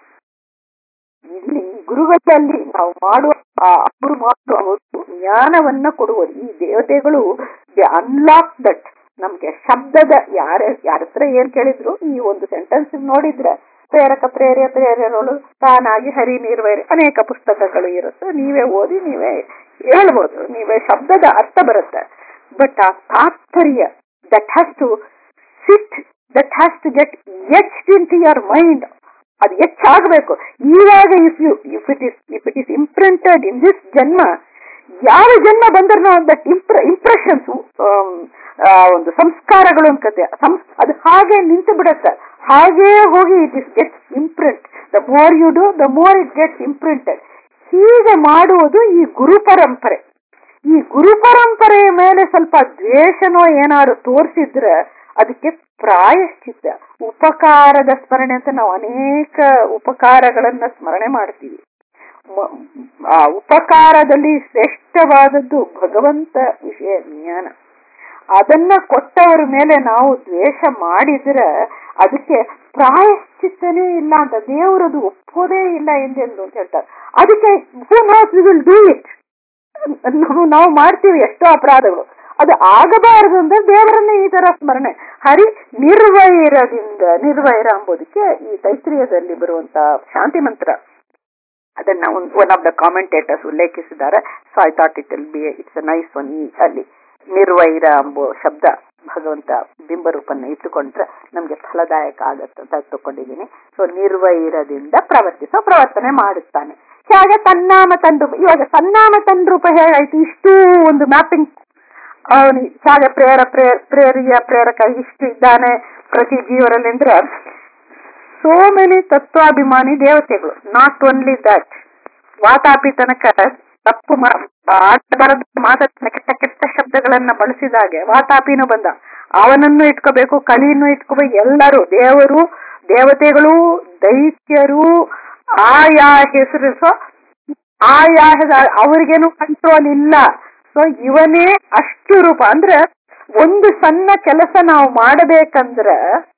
A: ಇಲ್ಲಿ ಗುರುಗಳಲ್ಲಿ ನಾವು ಮಾಡುವ ಆ ಅವರು ಮಾಡುವ ಅವರು ಜ್ಞಾನವನ್ನ ಕೊಡುವುದು ಈ ದೇವತೆಗಳು ಅನ್ಲಾಕ್ ದಟ್ ನಮ್ಗೆ ಶಬ್ದದ ಯಾರ ಯಾರ ಹತ್ರ ಏನ್ ಕೇಳಿದ್ರು ಈ ಒಂದು ಸೆಂಟೆನ್ಸ್ ನೋಡಿದ್ರೆ ಪ್ರೇರಕ ಪ್ರೇರ್ಯ ಪ್ರೇರ್ಯಗಳು ತಾನಾಗಿ ಹರಿ ನಿರ್ವೈರಿ ಅನೇಕ ಪುಸ್ತಕಗಳು ಇರುತ್ತೆ ನೀವೇ ಓದಿ ನೀವೇ ಹೇಳ್ಬೋದು ನೀವೇ ಶಬ್ದದ ಅರ್ಥ ಬರುತ್ತೆ ಬಟ್ ಆ ತಾತ್ಪರ್ಯ that has to sit that has to get etched into your mind ಅದು ಹೆಚ್ಚಾಗಬೇಕು ಇವಾಗ if you if it is if it is imprinted in this ಜನ್ಮ ಯಾವ ಜನ್ಮ ಬಂದ್ರೂ ದಟ್ ಇಂಪ್ರ ಇಂಪ್ರೆಷನ್ಸ್ ಒಂದು ಸಂಸ್ಕಾರಗಳು ಅನ್ಕತೆ ಸಂಸ್ ಅದು ಹಾಗೆ ನಿಂತು ಬಿಡುತ್ತೆ ಹಾಗೇ ಹೋಗಿ it is gets imprint the more you do the more it gets imprinted ಹೀಗೆ ಮಾಡುವುದು ಈ ಗುರು ಪರಂಪರೆ ಈ ಗುರು ಪರಂಪರೆಯ ಮೇಲೆ ಸ್ವಲ್ಪ ದ್ವೇಷನೋ ಏನಾದ್ರು ತೋರಿಸಿದ್ರೆ ಅದಕ್ಕೆ ಪ್ರಾಯಶ್ಚಿತ್ತ ಉಪಕಾರದ ಸ್ಮರಣೆ ಅಂತ ನಾವು ಅನೇಕ ಉಪಕಾರಗಳನ್ನ ಸ್ಮರಣೆ ಮಾಡ್ತೀವಿ ಮ- ಆ ಉಪಕಾರದಲ್ಲಿ ಶ್ರೇಷ್ಠವಾದದ್ದು ಭಗವಂತ ವಿಷಯ ಜ್ಞಾನ ಅದನ್ನ ಕೊಟ್ಟವರ ಮೇಲೆ ನಾವು ದ್ವೇಷ ಮಾಡಿದ್ರೆ ಅದಕ್ಕೆ ಪ್ರಾಯಶ್ಚಿತ್ತನೇ ಇಲ್ಲ ಅಂತ ದೇವರದು ಒಪ್ಪೋದೇ ಇಲ್ಲ ಎಂದೆಂದು ಅಂತ ಹೇಳ್ತಾರೆ ಅದಕ್ಕೆ ಹೂ not we will do it ನಾವು ನಾವು ಮಾಡ್ತೀವಿ ಎಷ್ಟೋ ಅಪರಾಧಗಳು ಅದು ಆಗಬಾರದು ಅಂದ್ರೆ ದೇವರನ್ನೇ ಈ ತರ ಸ್ಮರಣೆ ಹರಿ ನಿರ್ವೈರದಿಂದ ನಿರ್ವೈರ ಎಂಬುದಕ್ಕೆ ಈ ತೈತ್ರಿಯದಲ್ಲಿ ಬರುವಂತ ಶಾಂತಿ ಮಂತ್ರ ಅದನ್ನ ಒನ್ ಆಫ್ ದ ಕಾಮೆಂಟೇಟರ್ಸ್ ಉಲ್ಲೇಖಿಸಿದ್ದಾರೆ so I thought it will be it's a nice one ಅಲ್ಲಿ ನಿರ್ವೈರ ಎಂಬ ಶಬ್ದ ಭಗವಂತ ಬಿಂಬರೂಪನ್ನ ಇಟ್ಟುಕೊಂಡ್ರೆ ನಮ್ಗೆ ಫಲದಾಯಕ ಆಗತ್ತೆ ಅಂತ ತಕೊಂಡಿದ್ದೀನಿ ಸೊ ನಿರ್ವೈರದಿಂದ ಪ್ರವರ್ತಿಸೋ ಪ್ರವರ್ತನೆ ಮಾಡುತ್ತಾನೆ ಹಾಗೆ ತನ್ನಾಮ ತಂದ್ರೂಪ ಇವಾಗ ತನ್ನಾಮ ತಂದ್ರೂಪ ಹೇಗಾಯ್ತು ಇಷ್ಟು ಒಂದು ಮ್ಯಾಪಿಂಗ್ ಅವನು ಹಾಗೆ ಪ್ರೇರ ಪ್ರೇರ ಪ್ರೇರಿಯ ಪ್ರೇರಕ ಇಷ್ಟು ಇದ್ದಾನೆ ಪ್ರತಿ ಜೀವರಲ್ಲಿ ಅಂದ್ರೆ ಸೋ ಮೆನಿ ತತ್ವಾಭಿಮಾನಿ ದೇವತೆಗಳು ನಾಟ್ ಓನ್ಲಿ ದಟ್ ವಾತಾಪಿ ತನಕ ತಪ್ಪು ಆಟಬಾರದ ಮಾತಾಡ ಕೆಟ್ಟ ಕೆಟ್ಟ ಶಬ್ದಗಳನ್ನ ಬಳಸಿದಾಗೆ ವಾತಾಪಿನೂ ಬಂದ ಅವನನ್ನು ಇಟ್ಕೋಬೇಕು ಕಲಿಯನ್ನು ಇಟ್ಕೋಬೇಕು ಎಲ್ಲರೂ ದೇವರು ದೇವತೆಗಳು ದೈತ್ಯರು ಆಯಾ ಹೆಸರು ಸೊ ಆಯಾ ಹೆಸ- ಅವ್ರಿಗೇನು ಕಂಟ್ರೋಲ್ ಇಲ್ಲ ಸೊ ಇವನೇ ಅಷ್ಟು ರೂಪ ಅಂದ್ರೆ ಒಂದು ಸಣ್ಣ ಕೆಲಸ ನಾವು ಮಾಡಬೇಕಂದ್ರ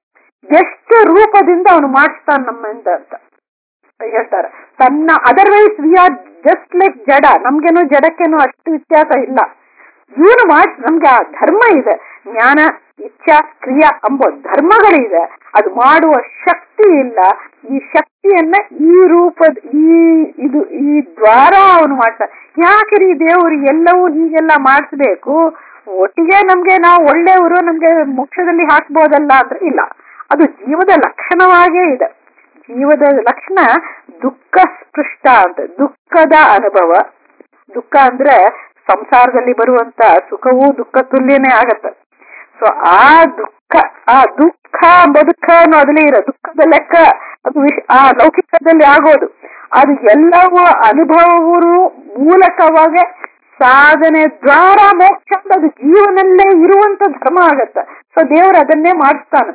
A: ಎಷ್ಟು ರೂಪದಿಂದ ಅವನು ಮಾಡಿಸ್ತಾನ ನಮ್ಮಿಂದ ಅಂತ ಹೇಳ್ತಾರೆ ತನ್ನ otherwise we are just like ಜಡ ನಮ್ಗೇನು ಜಡಕ್ಕೇನು ಅಷ್ಟು ವ್ಯತ್ಯಾಸ ಇಲ್ಲ ಇವನು ಮಾಡ್ ನಮ್ಗೆ ಆ ಧರ್ಮ ಇದೆ ಜ್ಞಾನ ಇಚ್ಛಾ ಕ್ರಿಯಾ ಎಂಬ ಧರ್ಮಗಳಿದೆ ಅದು ಮಾಡುವ ಶಕ್ತಿ ಇಲ್ಲ ಈ ಶಕ್ತಿಯನ್ನ ಈ ರೂಪದ ಈ ಇದು ಈ ದ್ವಾರ ಅವನು ಮಾಡ್ತಾನೆ ಯಾಕೆ ರೀ ದೇವರು ಎಲ್ಲವೂ ಹೀಗೆಲ್ಲ ಮಾಡಿಸ್ಬೇಕು ಒಟ್ಟಿಗೆ ನಮ್ಗೆ ನಾವು ಒಳ್ಳೆಯವರು ನಮ್ಗೆ ಮೋಕ್ಷದಲ್ಲಿ ಹಾಕ್ಬೋದಲ್ಲ ಅಂದ್ರೆ ಇಲ್ಲ ಅದು ಜೀವದ ಲಕ್ಷಣವಾಗೇ ಇದೆ ಜೀವದ ಲಕ್ಷಣ ದುಃಖ ಸ್ಪೃಷ್ಟ ಅಂತ ದುಃಖದ ಅನುಭವ ದುಃಖ ಅಂದ್ರೆ ಸಂಸಾರದಲ್ಲಿ ಬರುವಂತ ಸುಖವೂ ದುಃಖ ತುಲ್ಯನೇ ಆಗತ್ತೆ ಸೊ ಆ ದುಃಖ ಆ ದುಃಖ ಬದುಕ ಅನ್ನೋದಲ್ಲೇ ಇರೋ ದುಃಖದ ಲೆಕ್ಕ ಅದು ವಿಶ್- ಆ ಲೌಕಿಕದಲ್ಲಿ ಆಗೋದು ಅದು ಎಲ್ಲವೂ ಅನುಭವವರು ಮೂಲಕವಾಗಿ ಸಾಧನೆ ದ್ವಾರ ಮೋಕ್ಷ ಅಂತ ಅದು ಜೀವನಲ್ಲೇ ಇರುವಂತ ಧರ್ಮ ಆಗತ್ತ ಸೊ ದೇವರು ಅದನ್ನೇ ಮಾಡಿಸ್ತಾನೆ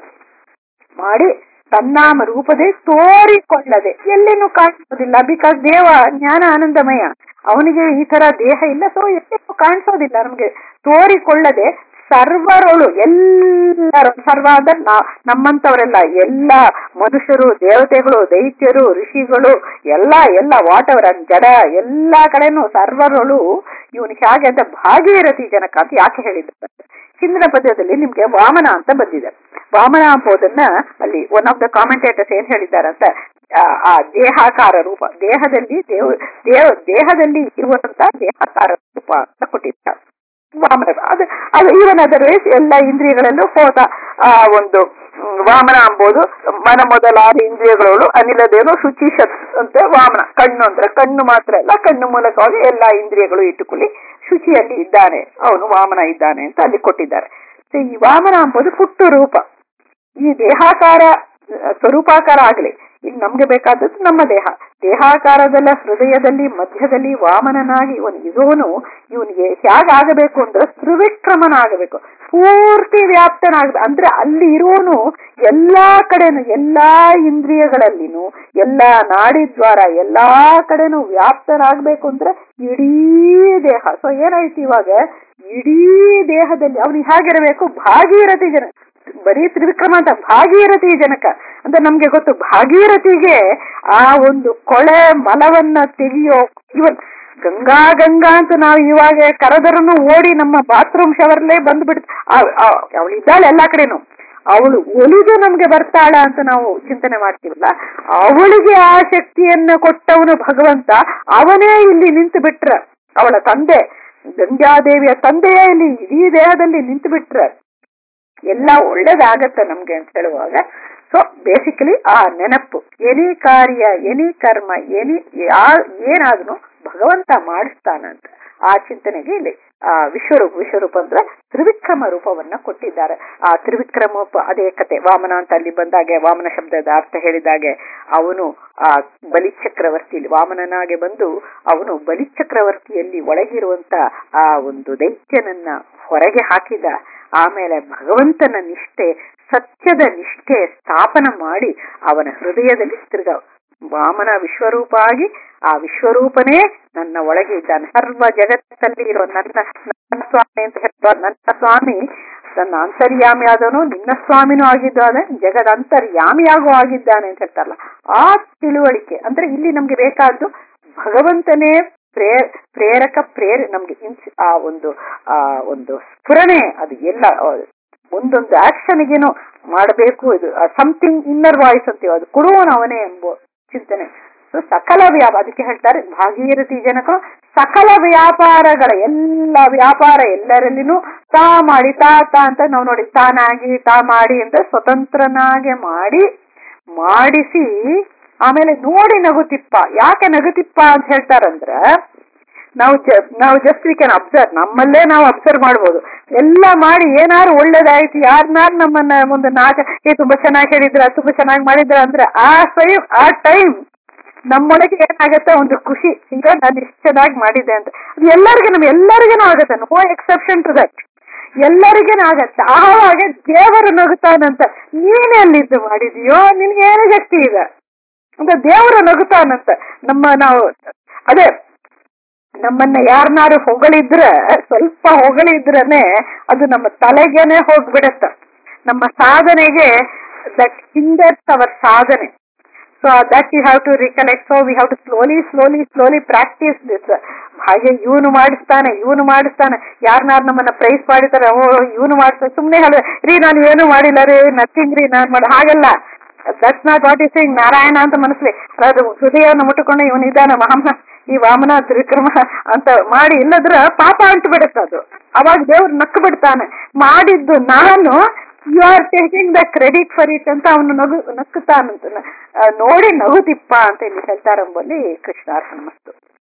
A: ಮಾಡಿ ತನ್ನಾಮ ರೂಪದೇ ತೋರಿಕೊಳ್ಳದೆ ಎಲ್ಲಿನೂ ಕಾಣಿಸೋದಿಲ್ಲ ಬಿಕಾಸ್ ದೇವ ಜ್ಞಾನ ಆನಂದಮಯ ಅವನಿಗೆ ಈ ತರ ದೇಹ ಇಲ್ಲ ಸೊ ಎಲ್ಲಿನೂ ಕಾಣಿಸೋದಿಲ್ಲ ನಮ್ಗೆ ತೋರಿಕೊಳ್ಳದೆ ಸರ್ವರೊಳು ಎಲ್ಲರ ಸರ್ವ ಅಂದ್ರೆ ನಾ- ನಮ್ಮಂತವರೆಲ್ಲ ಎಲ್ಲ ಮನುಷ್ಯರು ದೇವತೆಗಳು ದೈತ್ಯರು ಋಷಿಗಳು ಎಲ್ಲ ಎಲ್ಲ ವಾಟ್ ಅವರ್ ಜಡ ಎಲ್ಲಾ ಕಡೆನೂ ಸರ್ವರೊಳು ಇವನು ಹೇಗೆ ಅಂತ ಭಾಗೀರಥಿ ಜನಕ ಅಂತ ಯಾಕೆ ಹೇಳಿದ್ದಾರೆ ಹಿಂದಿನ ಪದ್ಯದಲ್ಲಿ ನಿಮ್ಗೆ ವಾಮನ ಅಂತ ಬಂದಿದೆ ವಾಮನ ಎಂಬುದನ್ನ ಅಲ್ಲಿ ಒನ್ ಆಫ್ ದ ಕಾಮೆಂಟೇಟರ್ಸ್ ಏನ್ ಹೇಳಿದ್ದಾರೆ ಅಂತ ಆ- ಆ ದೇಹಾಕಾರ ರೂಪ ದೇಹದಲ್ಲಿ ದೇವ ದೇವ ದೇಹದಲ್ಲಿ ಇರುವಂತ ದೇಹಾಕಾರ ರೂಪ ಅಂತ ಕೊಟ್ಟಿದ್ದಾರೆ ವಾಮನ ಅದು ಅದು ಈವನ್ ಅದರ್ವೈಸ್ ಎಲ್ಲ ಇಂದ್ರಿಯಗಳಲ್ಲೂ ಹೋದ ಆ ಒಂದು ಹ್ಮ್, ವಾಮನ ಎಂಬುದು ಮನ ಮೊದಲಾದ ಇಂದ್ರಿಯಗಳು ಅನಿಲದೇನು ಶುಚಿ ಶತ್ ಅಂತ ವಾಮನ ಕಣ್ಣು ಅಂದ್ರೆ ಕಣ್ಣು ಮಾತ್ರ ಅಲ್ಲ ಕಣ್ಣು ಮೂಲಕವಾಗಿ ಎಲ್ಲಾ ಇಂದ್ರಿಯಗಳು ಇಟ್ಟುಕೊಳ್ಳಿ ಶುಚಿಯಲ್ಲಿ ಇದ್ದಾನೆ ಅವನು ವಾಮನ ಇದ್ದಾನೆ ಅಂತ ಅಲ್ಲಿ ಕೊಟ್ಟಿದ್ದಾರೆ So, ಈ ವಾಮನ ಎಂಬುದು ಪುಟ್ಟು ರೂಪ ಈ ದೇಹಾಕಾರ ಅಹ್, ಸ್ವರೂಪಾಕಾರ ಆಗಲಿ ಇಲ್ಲಿ ನಮ್ಗೆ ಬೇಕಾದದ್ದು ನಮ್ಮ ದೇಹ ದೇಹಾಕಾರದಲ್ಲ ಹೃದಯದಲ್ಲಿ ಮಧ್ಯದಲ್ಲಿ ವಾಮನನಾಗಿ ಇವನು ಇವನು ಇವನಿಗೆ ಹೇಗಾಗಬೇಕು ಅಂದ್ರೆ ತ್ರಿವಿಕ್ರಮನಾಗಬೇಕು ಪೂರ್ತಿ ವ್ಯಾಪ್ತನಾಗ ಅಂದ್ರೆ ಅಲ್ಲಿ ಇರೋನು ಎಲ್ಲಾ ಕಡೆನು ಎಲ್ಲಾ ಇಂದ್ರಿಯಗಳಲ್ಲಿನೂ ಎಲ್ಲಾ ನಾಡಿ ದ್ವಾರ ಎಲ್ಲಾ ಕಡೆನೂ ವ್ಯಾಪ್ತನಾಗ್ಬೇಕು ಅಂದ್ರೆ ಇಡೀ ದೇಹ ಸೊ ಏನಾಯ್ತು ಇವಾಗ ಇಡೀ ದೇಹದಲ್ಲಿ ಅವನಿಗೆ ಹೇಗಿರಬೇಕು ಭಾಗೀರಥಿ ಜನ ಬರೀ ತ್ರಿವಿಕ್ರಮ ಅಂತ ಭಾಗೀರಥಿ ಜನಕ ಅಂತ ನಮ್ಗೆ ಗೊತ್ತು ಭಾಗೀರಥಿಗೆ ಆ ಒಂದು ಕೊಳೆ ಮಲವನ್ನ ತೆಗೆಯೋ ಇವನ್ ಗಂಗಾ ಗಂಗಾ ಅಂತ ನಾವು ಇವಾಗ ಕರೆದರನು ಓಡಿ ನಮ್ಮ ಬಾತ್ರೂಮ್ ಶವರ್ಲೇ ಬಂದ್ಬಿಡ್ ಅವಳಿದ್ದಾಳೆ ಎಲ್ಲಾ ಕಡೆನು ಅವಳು ಒಲಿದು ನಮ್ಗೆ ಬರ್ತಾಳ ಅಂತ ನಾವು ಚಿಂತನೆ ಮಾಡ್ತೀವಲ್ಲ ಅವಳಿಗೆ ಆ ಶಕ್ತಿಯನ್ನ ಕೊಟ್ಟವನು ಭಗವಂತ ಅವನೇ ಇಲ್ಲಿ ನಿಂತು ಬಿಟ್ರ ಅವಳ ತಂದೆ ಗಂಗಾದೇವಿಯ ತಂದೆಯೇ ಇಲ್ಲಿ ಇಡೀ ದೇಹದಲ್ಲಿ ನಿಂತು ಬಿಟ್ರ ಎಲ್ಲ ಒಳ್ಳೇದಾಗತ್ತೆ ನಮ್ಗೆ ಅಂತ ಹೇಳುವಾಗ ಸೊ ಬೇಸಿಕಲಿ ಆ ನೆನಪು ಎನಿ ಕಾರ್ಯ ಎನಿ ಕರ್ಮ ಎನಿ ಯಾ ಏನಾದ್ರೂ ಭಗವಂತ ಮಾಡಿಸ್ತಾನಂತ ಆ ಚಿಂತನೆಗೆ ಇಲ್ಲಿ ಆ ವಿಶ್ವರೂಪ ವಿಶ್ವರೂಪ ಅಂದ್ರೆ ತ್ರಿವಿಕ್ರಮ ರೂಪವನ್ನ ಕೊಟ್ಟಿದ್ದಾರೆ ಆ ತ್ರಿವಿಕ್ರಮ ರೂಪ ಅದೇ ಕತೆ ವಾಮನ ಅಂತ ಅಲ್ಲಿ ಬಂದಾಗೆ ವಾಮನ ಶಬ್ದದ ಅರ್ಥ ಹೇಳಿದಾಗೆ ಅವನು ಆ ಬಲಿಚಕ್ರವರ್ತಿ ವಾಮನನಾಗೆ ಬಂದು ಅವನು ಬಲಿಚಕ್ರವರ್ತಿಯಲ್ಲಿ ಒಳಗಿರುವಂತ ಆ ಒಂದು ದೈತ್ಯನನ್ನ ಹೊರಗೆ ಹಾಕಿದ ಆಮೇಲೆ ಭಗವಂತನ ನಿಷ್ಠೆ ಸತ್ಯದ ನಿಷ್ಠೆ ಸ್ಥಾಪನ ಮಾಡಿ ಅವನ ಹೃದಯದಲ್ಲಿ ತಿರ್ಗ ವಾಮನ ವಿಶ್ವರೂಪ ಆಗಿ ಆ ವಿಶ್ವರೂಪನೇ ನನ್ನ ಒಳಗೆ ಇದ್ದಾನೆ ಸರ್ವ ಜಗತ್ತಲ್ಲಿ ಇರೋ ನನ್ನ ನನ್ನ ಸ್ವಾಮಿ ಅಂತ ಹೇಳ್ತಾರೆ ನನ್ನ ಸ್ವಾಮಿ ನನ್ನ ಅಂತರ್ಯಾಮಿ ಆದವನು ನಿನ್ನ ಸ್ವಾಮಿನೂ ಆಗಿದ್ದಾನೆ ಜಗದ ಅಂತರ್ಯಾಮಿಯಾಗೂ ಆಗಿದ್ದಾನೆ ಅಂತ ಹೇಳ್ತಾರಲ್ಲ ಆ ತಿಳುವಳಿಕೆ ಅಂದ್ರೆ ಇಲ್ಲಿ ನಮ್ಗೆ ಬೇಕಾದ್ದು ಭಗವಂತನೇ ಪ್ರೇ ಪ್ರೇರಕ ಪ್ರೇರ ನಮ್ಗೆ ಇನ್ಸ್ ಆ ಒಂದು ಆ ಒಂದು ಸ್ಫುರಣೆ ಅದು ಎಲ್ಲ ಆ, ಒಂದೊಂದು ಆಕ್ಷನ್ಗೇನು ಮಾಡಬೇಕು ಇದು ಸಮಥಿಂಗ್ ಇನ್ನರ್ ವಾಯ್ಸ್ ಅಂತೀವಿ ಅದು ಕೊಡುವನು ಅವನೇ ಎಂಬ ಚಿಂತನೆ ಸೊ ಸಕಲ ವ್ಯಾಪ ಅದಕ್ಕೆ ಹೇಳ್ತಾರೆ ಭಾಗೀರಥಿ ಜನಕ ಸಕಲ ವ್ಯಾಪಾರಗಳ ಎಲ್ಲ ವ್ಯಾಪಾರ ಎಲ್ಲರಲ್ಲಿನೂ ತಾ ಮಾಡಿ ತಾ ತಾ ಅಂತ ನಾವು ನೋಡಿ ತಾನಾಗಿ ತಾ ಮಾಡಿ ಅಂತ ಸ್ವತಂತ್ರನಾಗೆ ಮಾಡಿ ಮಾಡಿಸಿ ಆಮೇಲೆ ನೋಡಿ ನಗುತಿಪ್ಪ ಯಾಕೆ ನಗುತಿಪ್ಪ ಅಂತ ಹೇಳ್ತಾರಂದ್ರ ನಾವು ಜ- ನಾವು ಜಸ್ಟ್ ವಿ ಕ್ಯಾನ್ ಅಬ್ಸರ್ವ್ ನಮ್ಮಲ್ಲೇ ನಾವು ಅಬ್ಸರ್ವ್ ಮಾಡ್ಬೋದು ಎಲ್ಲ ಮಾಡಿ ಏನಾರು ಒಳ್ಳೇದಾಯ್ತು ಯಾರನ್ನಾರು ನಮ್ಮನ್ನ ಒಂದು ನಾಚ ಏ ತುಂಬಾ ಚೆನ್ನಾಗಿ ಹೇಳಿದ್ರ ತುಂಬಾ ಚೆನ್ನಾಗಿ ಮಾಡಿದ್ರ ಅಂದ್ರೆ ಆ ಸ್ವಯಂ ಆ ಟೈಮ್ ನಮ್ಮೊಳಗೆ ಏನಾಗತ್ತೆ ಒಂದು ಖುಷಿ ಈಗ ನಾನು ಇಷ್ಟು ಚೆನ್ನಾಗಿ ಮಾಡಿದ್ದೆ ಅಂತ ಅದು ಎಲ್ಲರಿಗೂ ನಮ್ ಎಲ್ಲರಿಗೇನು ಆಗತ್ತೆ ನೋ ಎಕ್ಸೆಪ್ಷನ್ ಟು ದಟ್ ಎಲ್ಲರಿಗೇನು ಆಗತ್ತೆ ಆವಾಗ ದೇವರು ನಗುತ್ತಾನಂತ ನೀನೇ ಅಲ್ಲಿದ್ದು ಮಾಡಿದೀಯೋ ನಿನ್ಗೆ ಏನು ಶಕ್ತಿ ಇದೆ ಅಂತ ದೇವರು ನಗುತ್ತಾನಂತ ನಮ್ಮ ನಾವು ಅದೇ ನಮ್ಮನ್ನ ಯಾರನ್ನಾರು ಹೊಗಳಿದ್ರೆ ಸ್ವಲ್ಪ ಹೊಗಳಿದ್ರನೆ ಅದು ನಮ್ಮ ತಲೆಗೇನೆ ಹೋಗ್ಬಿಡತ್ತ ನಮ್ಮ ಸಾಧನೆಗೆ ದಟ್ ಹಿಂದರ್ಸ್ ಅವರ್ ಸಾಧನೆ so so that you have to recollect so we have to slowly slowly slowly practise this ಹಾಗೆ ಇವನು ಮಾಡಿಸ್ತಾನೆ ಇವನು ಮಾಡಿಸ್ತಾನೆ ಯಾರನ್ನಾರು ನಮ್ಮನ್ನ ಪ್ರೈಸ್ ಮಾಡಿದ್ದಾರೆ ಓ ಇವನು ಮಾಡಿಸ್ತಾನೆ ಸುಮ್ಮನೆ ಹೇಳ ರೀ ನಾನು ಏನು ಮಾಡಿಲ್ಲ ರೀ ನಥಿಂಗ್ ರೀ ನಾನು ಮಾಡಿ ಹಾಗಲ್ಲ that's not what is sing Narayana ಅಂತ ಮನಸ್ಲಿ ಅದು ಹೃದಯವನ್ನು ಮುಟ್ಟುಕೊಂಡು ಇವನಿದ್ದಾನೆ ಮಹಾಮ ಈ ವಾಮನ ತ್ರಿಕ್ರಮ ಅಂತ ಮಾಡಿ ಇಲ್ಲದ್ರ ಪಾಪ ಅಂಟು ಬಿಡುತ್ತೆ ಅದು ಅವಾಗ ದೇವ್ರು ನಕ್ಕು ಬಿಡ್ತಾನೆ ಮಾಡಿದ್ದು ನಾನು you are taking the credit for it ಅಂತ ಅವನು ನಗು ನಕ್ಕುತ್ತಾನಂತ ನೋಡಿ ನಗುದಿಪ್ಪ ಅಂತ ಇಲ್ಲಿ ಹೇಳ್ತಾರಂಬಲ್ಲಿ ಕೃಷ್ಣಾರ್ಪಣ ಮಸ್ತು